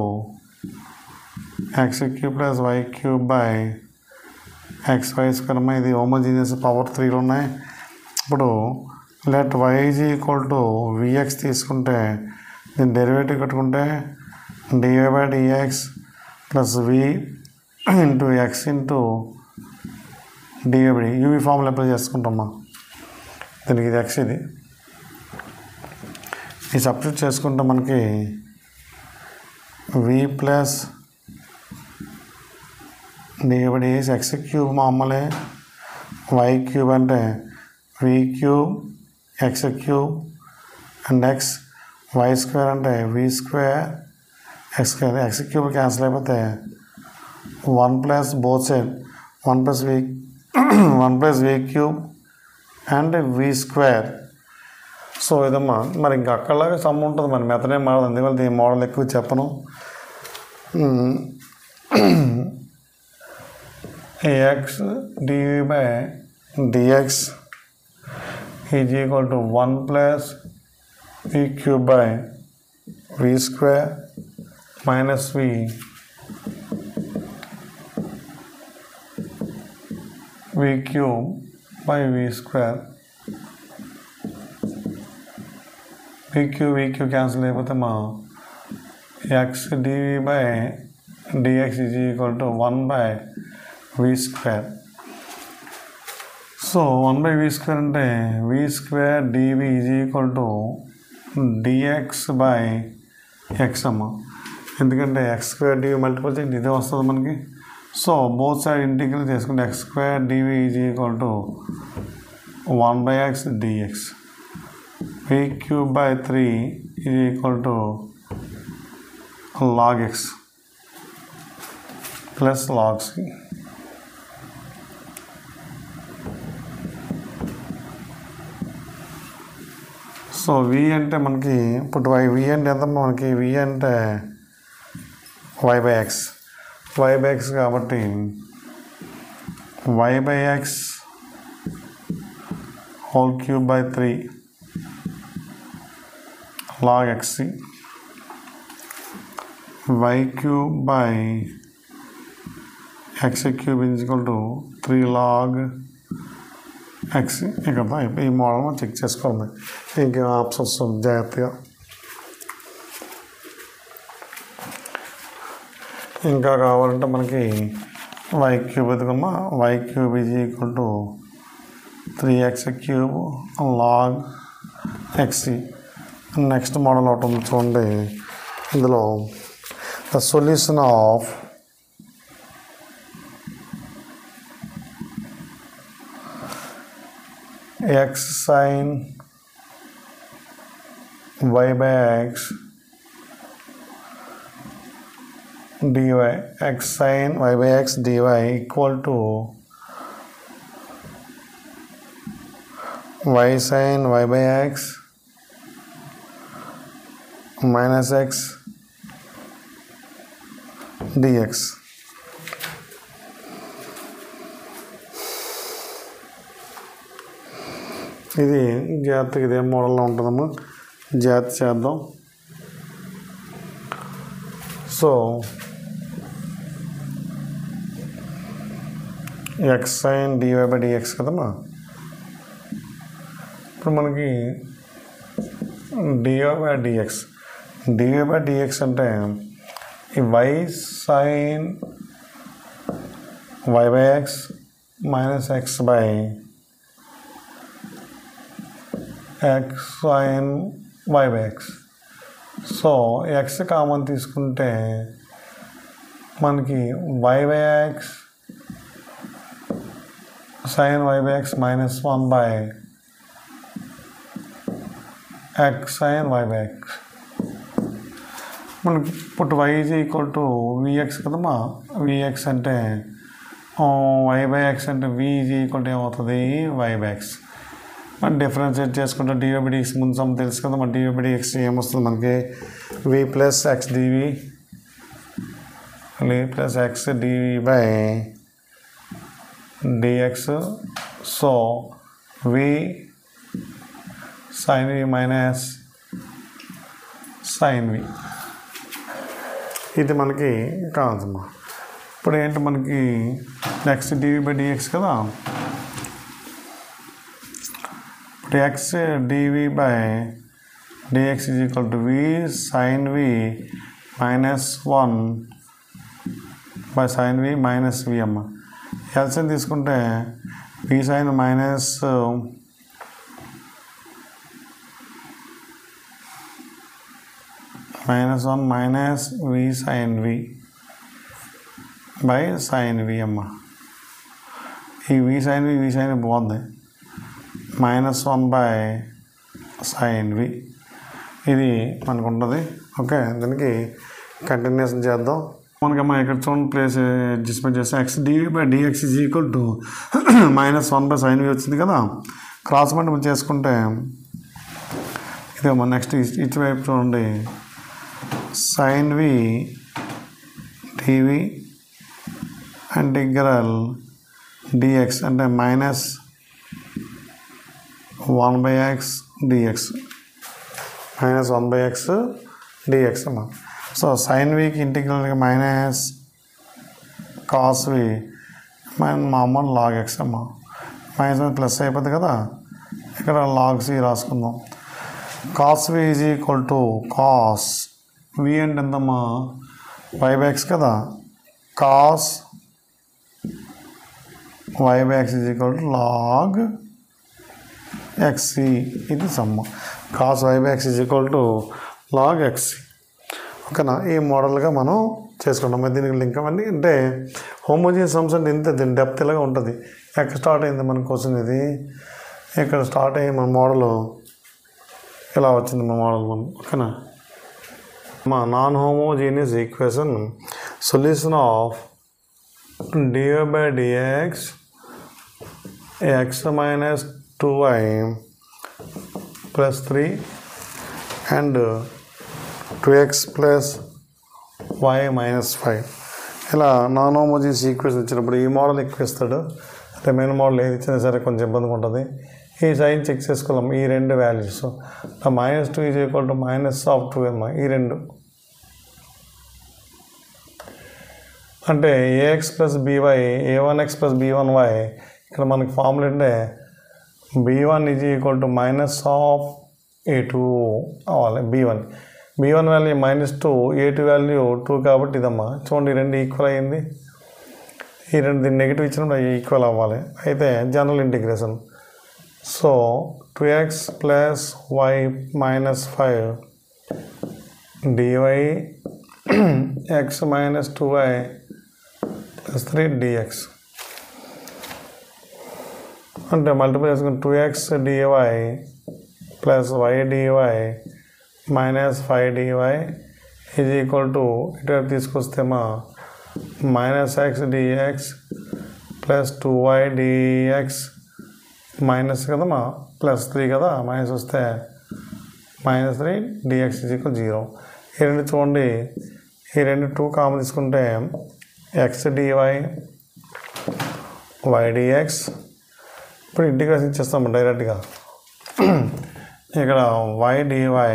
[SPEAKER 1] x cube plus y cube by x y square అమ్మా ఇది హోమోజీనియస్ పవర్ త్రీలు ఉన్నాయి ఇప్పుడు let y is equal to vx తీసుకుంటే దీని డెరివేటివ్ కట్టుకుంటే dy by dx plus v into x into డివైబడి యూవి ఫార్ములా అప్లై చేసుకుంటామా దీనికి ఇది ఎక్స్ ఇది ఈ సబ్స్టిట్యూట్ చేసుకుంటే మనకి వి ప్లస్ డివైబడి ఎక్స్ క్యూబ్ మామూలే వై క్యూబ్ అంటే v cube x cube and x y square అంటే v square x square x cube cancel అయిపోతే one plus both side one plus v one plus v cube and v square so ఇదమ్మా మరి ఇంకా అక్కడలాగా సమ్ ఉంటుంది మరి మెథడే మాడదు అందువల్ల దీని మోడల్ ఎక్కువ చెప్పను x dv by dx is equal to one plus v cube by v square minus v v cube by v square v cube v cube cancel అయిపోతే మా x dv by dx is equal to one by v square so one by v square అంటే v square dv is equal to dx by x అమ్మ ఎందుకంటే ఎక్స్ స్క్వేర్ డివి మల్టిపుల్ చేయండి ఇదే వస్తుంది మనకి సో బోత్ సైడ్ ఇంటిగ్రల్ చేసుకుంటే x square dv is equal to one by x dx v cube by 3 is equal to log x plus log c. So v అంటే మనకి ఇప్పుడు వై వి అంటే ఎంత మనకి వి అంటే y by x y by x కాబట్టి y by x whole cube by three log xc y cube by x cube is equal to 3 log x ఇక్కడ ఈ మోడల్ మనం చెక్ చేసుకోవాలి ఇంకా ఆప్షన్స్ జాగ్రత్తగా ఇంకా కావాలంటే మనకి వై క్యూబ్ ఎదుగుమా y cube is equal to three x cube log xc next model ఒకటి ఉంది చూడండి ఇందులో the solution of x sine y by x dy x sine y by x dy equal to y sine y by x minus x dx ఇది జాగ్రత్తగా ఇదే మోడల్లో ఉంటుందమ్మా జాగ్రత్త చేద్దాం so x sine dy by dx కదమ్మా ఇప్పుడు మనకి dy by dx dy by dx అంటే ఈ y sine y by x minus x by x sine y by x so x common తీసుకుంటే మనకి y by x sine y by x minus one by x sine y by x మనకి ఇప్పుడు y is equal to vx కదమ్మా విఎక్స్ అంటే వై బై ఎక్స్ అంటే వి ఈజ్ ఈక్వల్ టు ఏమవుతుంది వై బై ఎక్స్ మనం డిఫరెన్షియేట్ చేసుకుంటే డిఓబిడిఎక్స్ ముందు సమ్ తెలుసు కదా మన డిఓబిడిఎక్స్ ఏమొస్తుంది మనకి v plus x dv v plus x dv by dx so v sine v minus sine v ఇది మనకి కాదమ్మా ఇప్పుడు ఏంటి మనకి నెక్స్ట్ డివి బై డిఎక్స్ కదా ఇప్పుడు x dv by dx is equal to v sine v minus one by sine v minus v అమ్మ ఎల్సిఎం తీసుకుంటే v sine minus minus one minus v sine v by sine v అమ్మ ఈ v sine v v sine బాగుంది minus one by sine v ఇది మనకు ఉంటుంది ఓకే దీనికి కంటిన్యూషన్ చేద్దాం మనకమ్మా ఇక్కడ చూడండి ప్లేస్ అడ్జస్ట్మెంట్ చేస్తే x dv by dx is equal to minus one by sine v వచ్చింది కదా క్రాస్ మల్టిపుల్ చేసుకుంటే ఇదేమో నెక్స్ట్ ఇటువైపు చూడండి sine v dv integral dx అంటే minus one by x dx minus one by x dx అమ్మా సో సైన్ వీకి ఇంటిగ్రల్కి మైనస్ కాస్ వి మైన్ మామూలు లాగ్ ఎక్స్ అమ్మా మైనస్ ప్లస్ అయిపోతుంది కదా ఇక్కడ లాగ్ సి రాసుకుందాం cos v is equal to cos v అంటే ఎంతమ్మా వై బై ఎక్స్ కదా cos y by x is equal to log xc ఇది సమ్మ cos y by x is equal to log xc ఓకేనా ఈ మోడల్గా మనం చేసుకుంటాం మరి దీనికి లింక్ అవ్వండి అంటే హోమోజియస్ సమ్స్ అంటే ఇంత దీని డెప్త్ ఇలాగా ఉంటుంది ఎక్కడ స్టార్ట్ అయింది మన క్వశ్చన్ ఇది ఇక్కడ స్టార్ట్ అయ్యి మన మోడల్ ఇలా వచ్చింది మన మోడల్ మనం ఓకేనా మా non homogeneous equation solution of dy by dx x minus 2y plus 3 and 2x plus y minus 5 ఇలా నాన్ హోమోజీస్ ఈక్వేషన్ ఇచ్చినప్పుడు ఈ మోడల్ ఎక్కువ ఇస్తాడు అంటే మెయిన్ మోడల్ ఏది ఇచ్చినా సరే కొంచెం ఇబ్బందిగా ఉంటుంది ఈ సైన్ చెక్ చేసుకోలేం ఈ రెండు values minus two is equal to minus of two అమ్మా ఈ రెండు అంటే ax plus by a one x plus b one y ఇక్కడ మనకి ఫార్ములా అంటే b one is equal to minus of a two అవ్వాలి b one b one value minus two a two value two కాబట్టి ఇదమ్మా చూడండి ఈ రెండు ఈక్వల్ అయ్యింది ఈ రెండు దీన్ని నెగిటివ్ ఇచ్చినప్పుడు ఈక్వల్ అవ్వాలి అయితే general integration so two x plus y minus five dy x minus two y plus three dx అంటే మల్టిపుల్ చేసుకుని two x dy plus y DY minus five dy is equal to ఇటువైపు తీసుకొస్తే మా minus x dx plus two y dx minus కదా మా ప్లస్ త్రీ కదా మైనస్ వస్తే minus three dx is equal zero ఈ రెండు చూడండి ఈ రెండు టూ కామన్ తీసుకుంటే ఎక్స్ డివై వైడిఎక్స్ ఇప్పుడు ఇంటిగ్రేషన్ చేస్తాము డైరెక్ట్గా ఇక్కడ y DY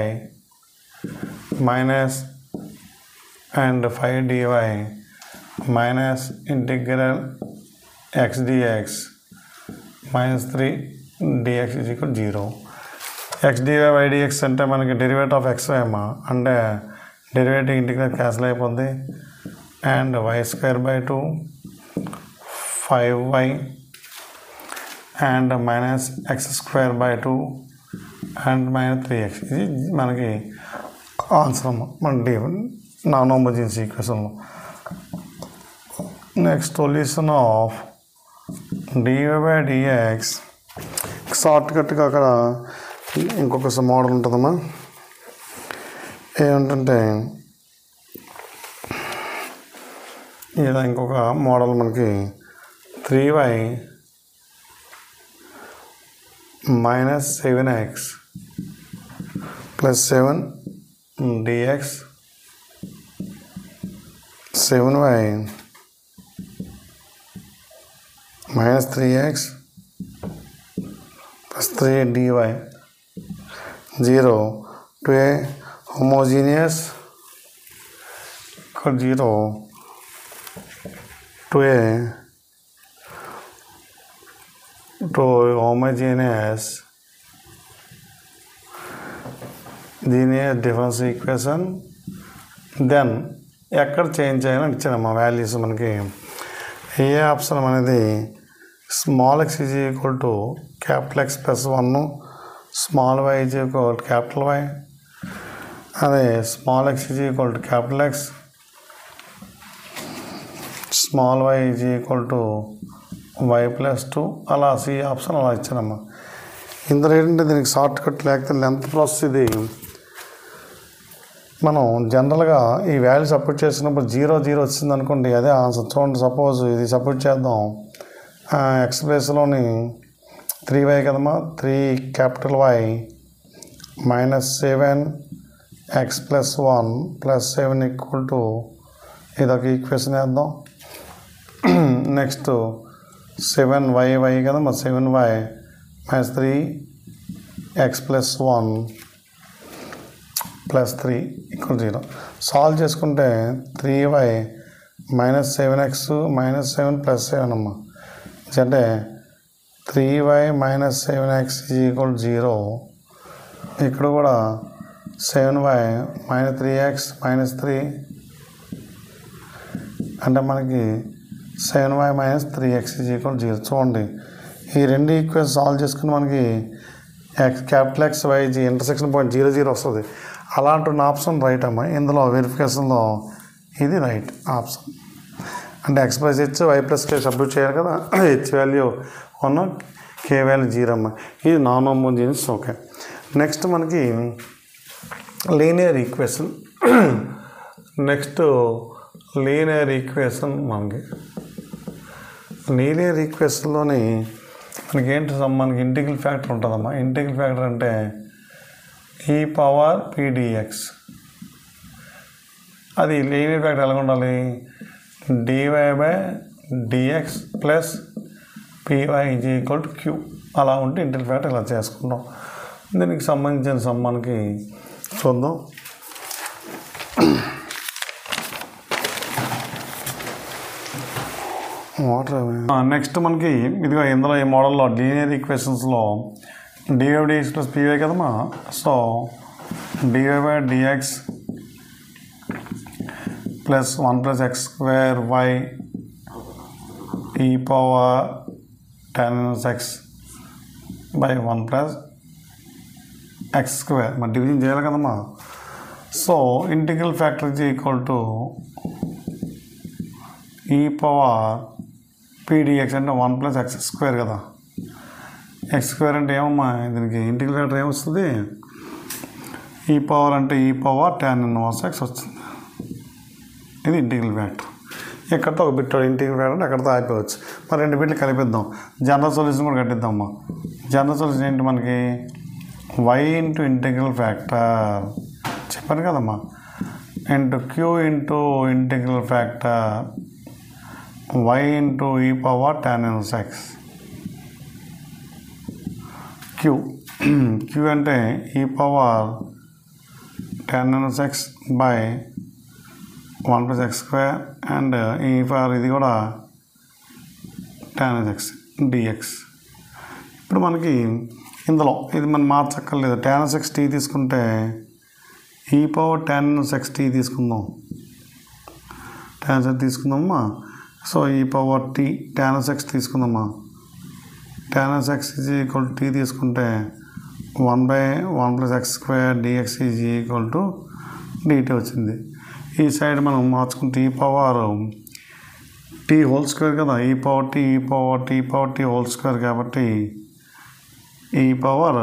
[SPEAKER 1] minus and five d y minus integral x dx minus three dx is equal zero x d y y d x అంటే మనకి డెరివేట్ ఆఫ్ ఎక్స్ ఏమా అంటే డెరివేటివ్ ఇంటిగ్రల్ క్యాన్సిల్ అయిపోద్ది and y square by two five y and minus x square by two and minus three x ఇది మనకి ఆన్సర్ మన డి నాన్ హోమోజియన్స్ ఈక్వేషన్లో next solution of d y by d x short కట్గా అక్కడ ఇంకొక మోడల్ ఉంటుందమ్మా ఏమిటంటే ఇలా ఇంకొక మోడల్ మనకి three y minus seven x plus seven d x seven y minus three x plus three d y zero to a homogeneous equal zero to a to homogeneous linear difference equation then ఎక్కడ చేంజ్ చేయాలని ఇచ్చానమ్మా వాల్యూస్ మనకి ఏ ఆప్షన్ అనేది small x is equal to capital x plus one small y is equal to capital y అదే small x is equal to capital x small y is equal to y plus two అలా సి ఆప్షన్ అలా ఇచ్చానమ్మా ఇందులో ఏంటంటే దీనికి షార్ట్ కట్ లేకపోతే లెంత్ ప్రాసెస్ ఇది మనం జనరల్గా ఈ వాల్యూ సపోర్ట్ చేసినప్పుడు జీరో జీరో వచ్చింది అనుకోండి అదే ఆన్సర్ చూడండి సపోజ్ ఇది సపోర్ట్ చేద్దాం ఎక్స్ ప్లేస్లోని త్రీ వై కదమ్మా three capital y minus seven x plus one plus seven equal to ఇదొక ఈక్వేషన్ వేద్దాం నెక్స్ట్ సెవెన్ వై వై కదమ్మా seven y minus three x plus one plus three equal zero solve చేసుకుంటే three y minus seven x minus seven plus seven అమ్మ అంటే three y minus seven x equal zero ఇక్కడ కూడా seven y minus three x minus three అంటే మనకి seven y minus three x equal zero చూడండి ఈ రెండు ఈక్వేషన్ సాల్వ్ చేసుకుని మనకి x capital x y g intersection point zero zero వస్తుంది అలాంటి ఆప్షన్ రైట్ అమ్మా ఇందులో వెరిఫికేషన్లో ఇది రైట్ ఆప్షన్ అంటే x plus h y plus k submit చేయాలి కదా h value one k value zero అమ్మ ఇది నాన్ హోమోజీనియస్ ఓకే నెక్స్ట్ మనకి linear equation next linear equation మనకి లీనియర్ ఈక్వేషన్లోని మనకి ఏంటి సం- మనకి ఇంటిగ్రల్ ఫ్యాక్టర్ ఉంటుందమ్మా ఇంటిగ్రల్ ఫ్యాక్టర్ అంటే ఈ పవర్ పీడిఎక్స్ అది లీనియర్ ఫ్యాక్టర్ ఎలా ఉండాలి d y by dx plus p y is equal to q అలా ఉంటే ఇంటిగ్రల్ ఫ్యాక్టర్ ఇలా చేసుకుంటాం దీనికి సంబంధించిన సమ్ మనకి చూద్దాం వాటర్ నెక్స్ట్ మనకి ఇదిగో ఇందులో ఈ మోడల్లో లీనియర్ ఈక్వేషన్స్లో డివై డిఎక్స్ ప్లస్ పీవై కదమ్మా so d y by dx plus one plus x square y e power tan x by one plus x square మరి డివిజన్ చేయాలి కదమ్మా so integral factor is equal to e power p d x అంటే వన్ ప్లస్ ఎక్స్ స్క్వేర్ కదా ఎక్స్ స్క్వేర్ అంటే ఏమమ్మా దీనికి ఇంటిగ్రల్ ఫ్యాక్టర్ ఏమొస్తుంది ఈ పవర్ అంటే e power tan inverse X వస్తుంది ఇది ఇంటిగ్రల్ ఫ్యాక్టర్ ఎక్కడితో ఒక బిట్ ఇంటిగ్రల్ ఫ్యాక్టర్ అంటే అక్కడితో ఆగిపోవచ్చు మరి రెండు బిట్లు కలిపిద్దాం జనరల్ సొల్యూషన్ కూడా కట్టిద్దామమ్మా జనరల్ సొల్యూషన్ ఏంటి మనకి వై ఇంటూ ఇంటిగ్రల్ ఫ్యాక్టర్ చెప్పాను కదమ్మా into q into integral factor y into e power tan inverse x q q అంటే e power tan inverse x by one plus x square and e power ఇది కూడా టెన్ ఎక్స్ డిఎక్స్ ఇప్పుడు మనకి ఇందులో ఇది మనం మార్చక్కర్లేదు టెన్ ఎక్స్ టీ తీసుకుంటే e power tan x t తీసుకుందాం టెన్ ఎక్స్ తీసుకుందామా so e power t tan x తీసుకుందామా tan x is equal t తీసుకుంటే one by one plus x square d x is equal to d t వచ్చింది ఈ సైడ్ మనం మార్చుకుంటే ఈ పవర్ టీ హోల్ స్క్వేర్ కదా e power t e power t power t whole square కాబట్టి e power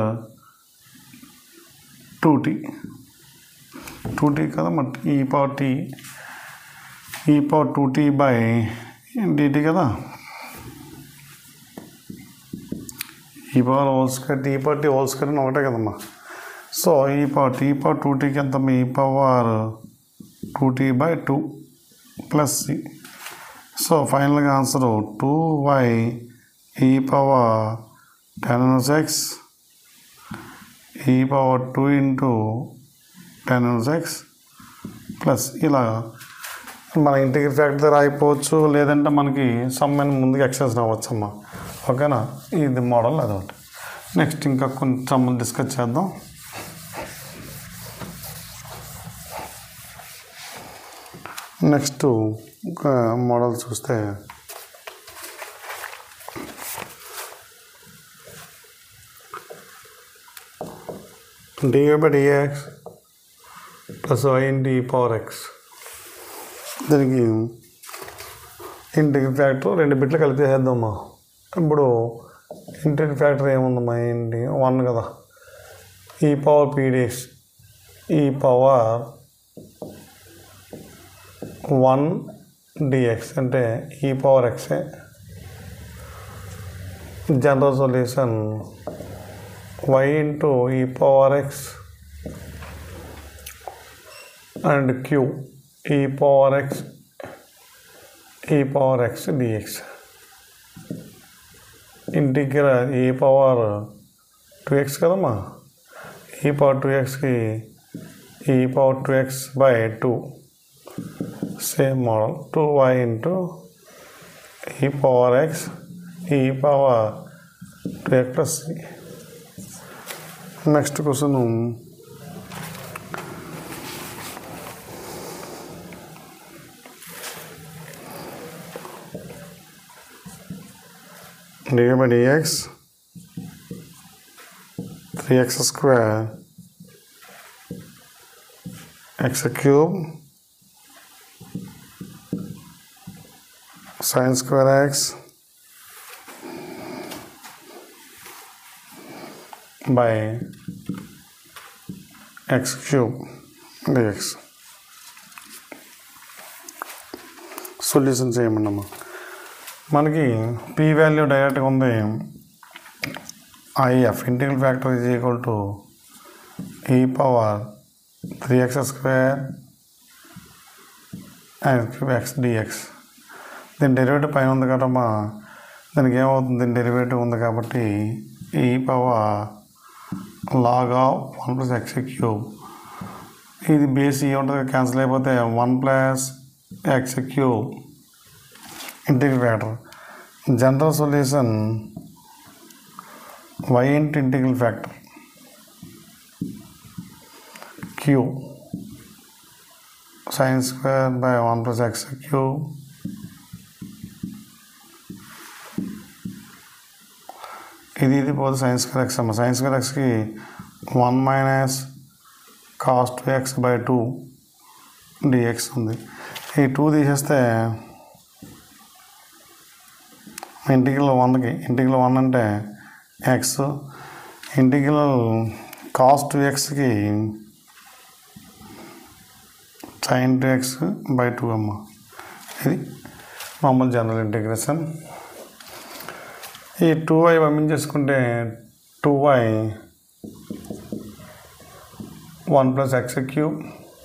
[SPEAKER 1] two t two t కదా మరి e power t e power two t by d t కదా e power whole square t power t whole square అని ఒకటే కదమ్మా so e power t power two టీకి ఎంత e power two t by two plus c so ఫైనల్గా answer two y e power tan x e power two into tan x plus ఇలా మన ఇంటిగ్రల్ ఫ్యాక్టర్ రాయిపోవచ్చు లేదంటే మనకి సమ్మెన్ ముందుకు ఎక్సెస్ రావచ్చు అమ్మా ఓకేనా ఇది మోడల్ అదొకటి నెక్స్ట్ ఇంకా కొంచెం డిస్కస్ చేద్దాం నెక్స్ట్ ఒక మోడల్ చూస్తే dy by dx plus y ఇంటి పవర్ ఎక్స్ దీనికి ఇంటికి ఫ్యాక్టర్ రెండు బిట్లు కలిపేసేద్దామా ఇప్పుడు ఇంటికి ఫ్యాక్టర్ ఏముందమ్మా ఏంటి వన్ కదా e power p d x e power one d x అంటే ఈ పవర్ ఎక్సే general solution y into e power x and q e power x e power x d x integral e power two x కదమ్మా ఈ పవర్ టూ ఎక్స్కి e power two x by two same model two y into e power x e power two x plus next question dy by dx 3x square x cube sin square x by x cube dx solution చేయమన్నమ్మా మనకి పీ వాల్యూ డైరెక్ట్గా ఉంది I F integral factor is equal to e power three x square and cube x d x దీని డెరివేటివ్ పైన ఉంది కదమ్మా దానికి ఏమవుతుంది దీని డెరివేటివ్ ఉంది కాబట్టి e power log of one plus x cube ఇది బేస్ ఈ ఉంటుంది క్యాన్సిల్ అయిపోతే one plus x cube integral factor general solution y into integral factor q sine square by one plus x q ఇది ఇది పోతే సైన్ స్క్వేర్ ఎక్స్ అమ్మ సైన్ స్క్వేర్ ఎక్స్కి one minus cos x by two d x ఉంది ఈ టూ తీసేస్తే ఇంటిగ్రల్ వన్కి ఇంటిగ్రల్ వన్ అంటే ఎక్స్ ఇంటిగ్రల్ కాస్ టూ ఎక్స్కి sine two x by two అమ్మ ఇది మామూలు జనరల్ ఇంటిగ్రేషన్ ఈ టూ వై పంపించేసుకుంటే two y one plus x cube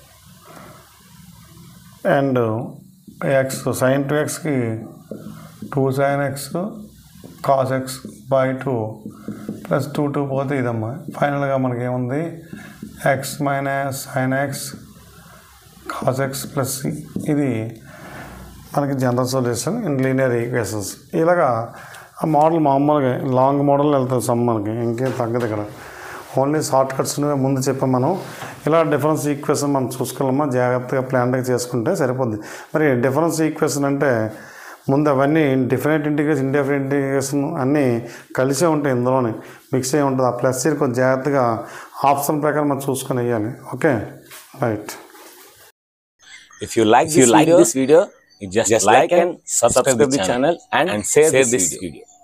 [SPEAKER 1] and x sine two ఎక్స్కి two sine x cos x by two plus two two పోతే ఇదమ్మా ఫైనల్గా మనకి ఏముంది x minus sine x cos x plus c ఇది మనకి general solution in linear equations ఇలాగా ఆ మోడల్ మామూలుగా లాంగ్ మోడల్ వెళ్తుంది సమ్ మనకి ఇంకేం తగ్గదు ఇక్కడ ఓన్లీ షార్ట్ కట్స్ ముందు చెప్పాం మనం ఇలా డిఫరెన్స్ ఈక్వేషన్ మనం చూసుకోవాలమ్మా జాగ్రత్తగా ప్లాన్గా చేసుకుంటే సరిపోద్ది మరి డిఫరెన్స్ ఈక్వేషన్ అంటే ముందు అవన్నీ డిఫరెంట్ ఇంటిగ్రేషన్ ఇండిఫరెంట్ ఇంటిగ్రేషన్ అన్నీ కలిసే ఉంటాయి ఇందులోనే మిక్స్ అయి ఉంటుంది ఆ ప్లస్ కొంచెం జాగ్రత్తగా ఆప్షన్ ప్రకారం మనం చూసుకొని వేయాలి okay right
[SPEAKER 2] If you like,
[SPEAKER 3] If you
[SPEAKER 2] this,
[SPEAKER 3] like
[SPEAKER 2] video,
[SPEAKER 3] this video,
[SPEAKER 2] just,
[SPEAKER 3] just
[SPEAKER 2] like
[SPEAKER 3] like
[SPEAKER 2] and
[SPEAKER 3] and subscribe the channel and,
[SPEAKER 2] share,
[SPEAKER 3] share
[SPEAKER 2] this,
[SPEAKER 3] this
[SPEAKER 2] video.
[SPEAKER 3] video.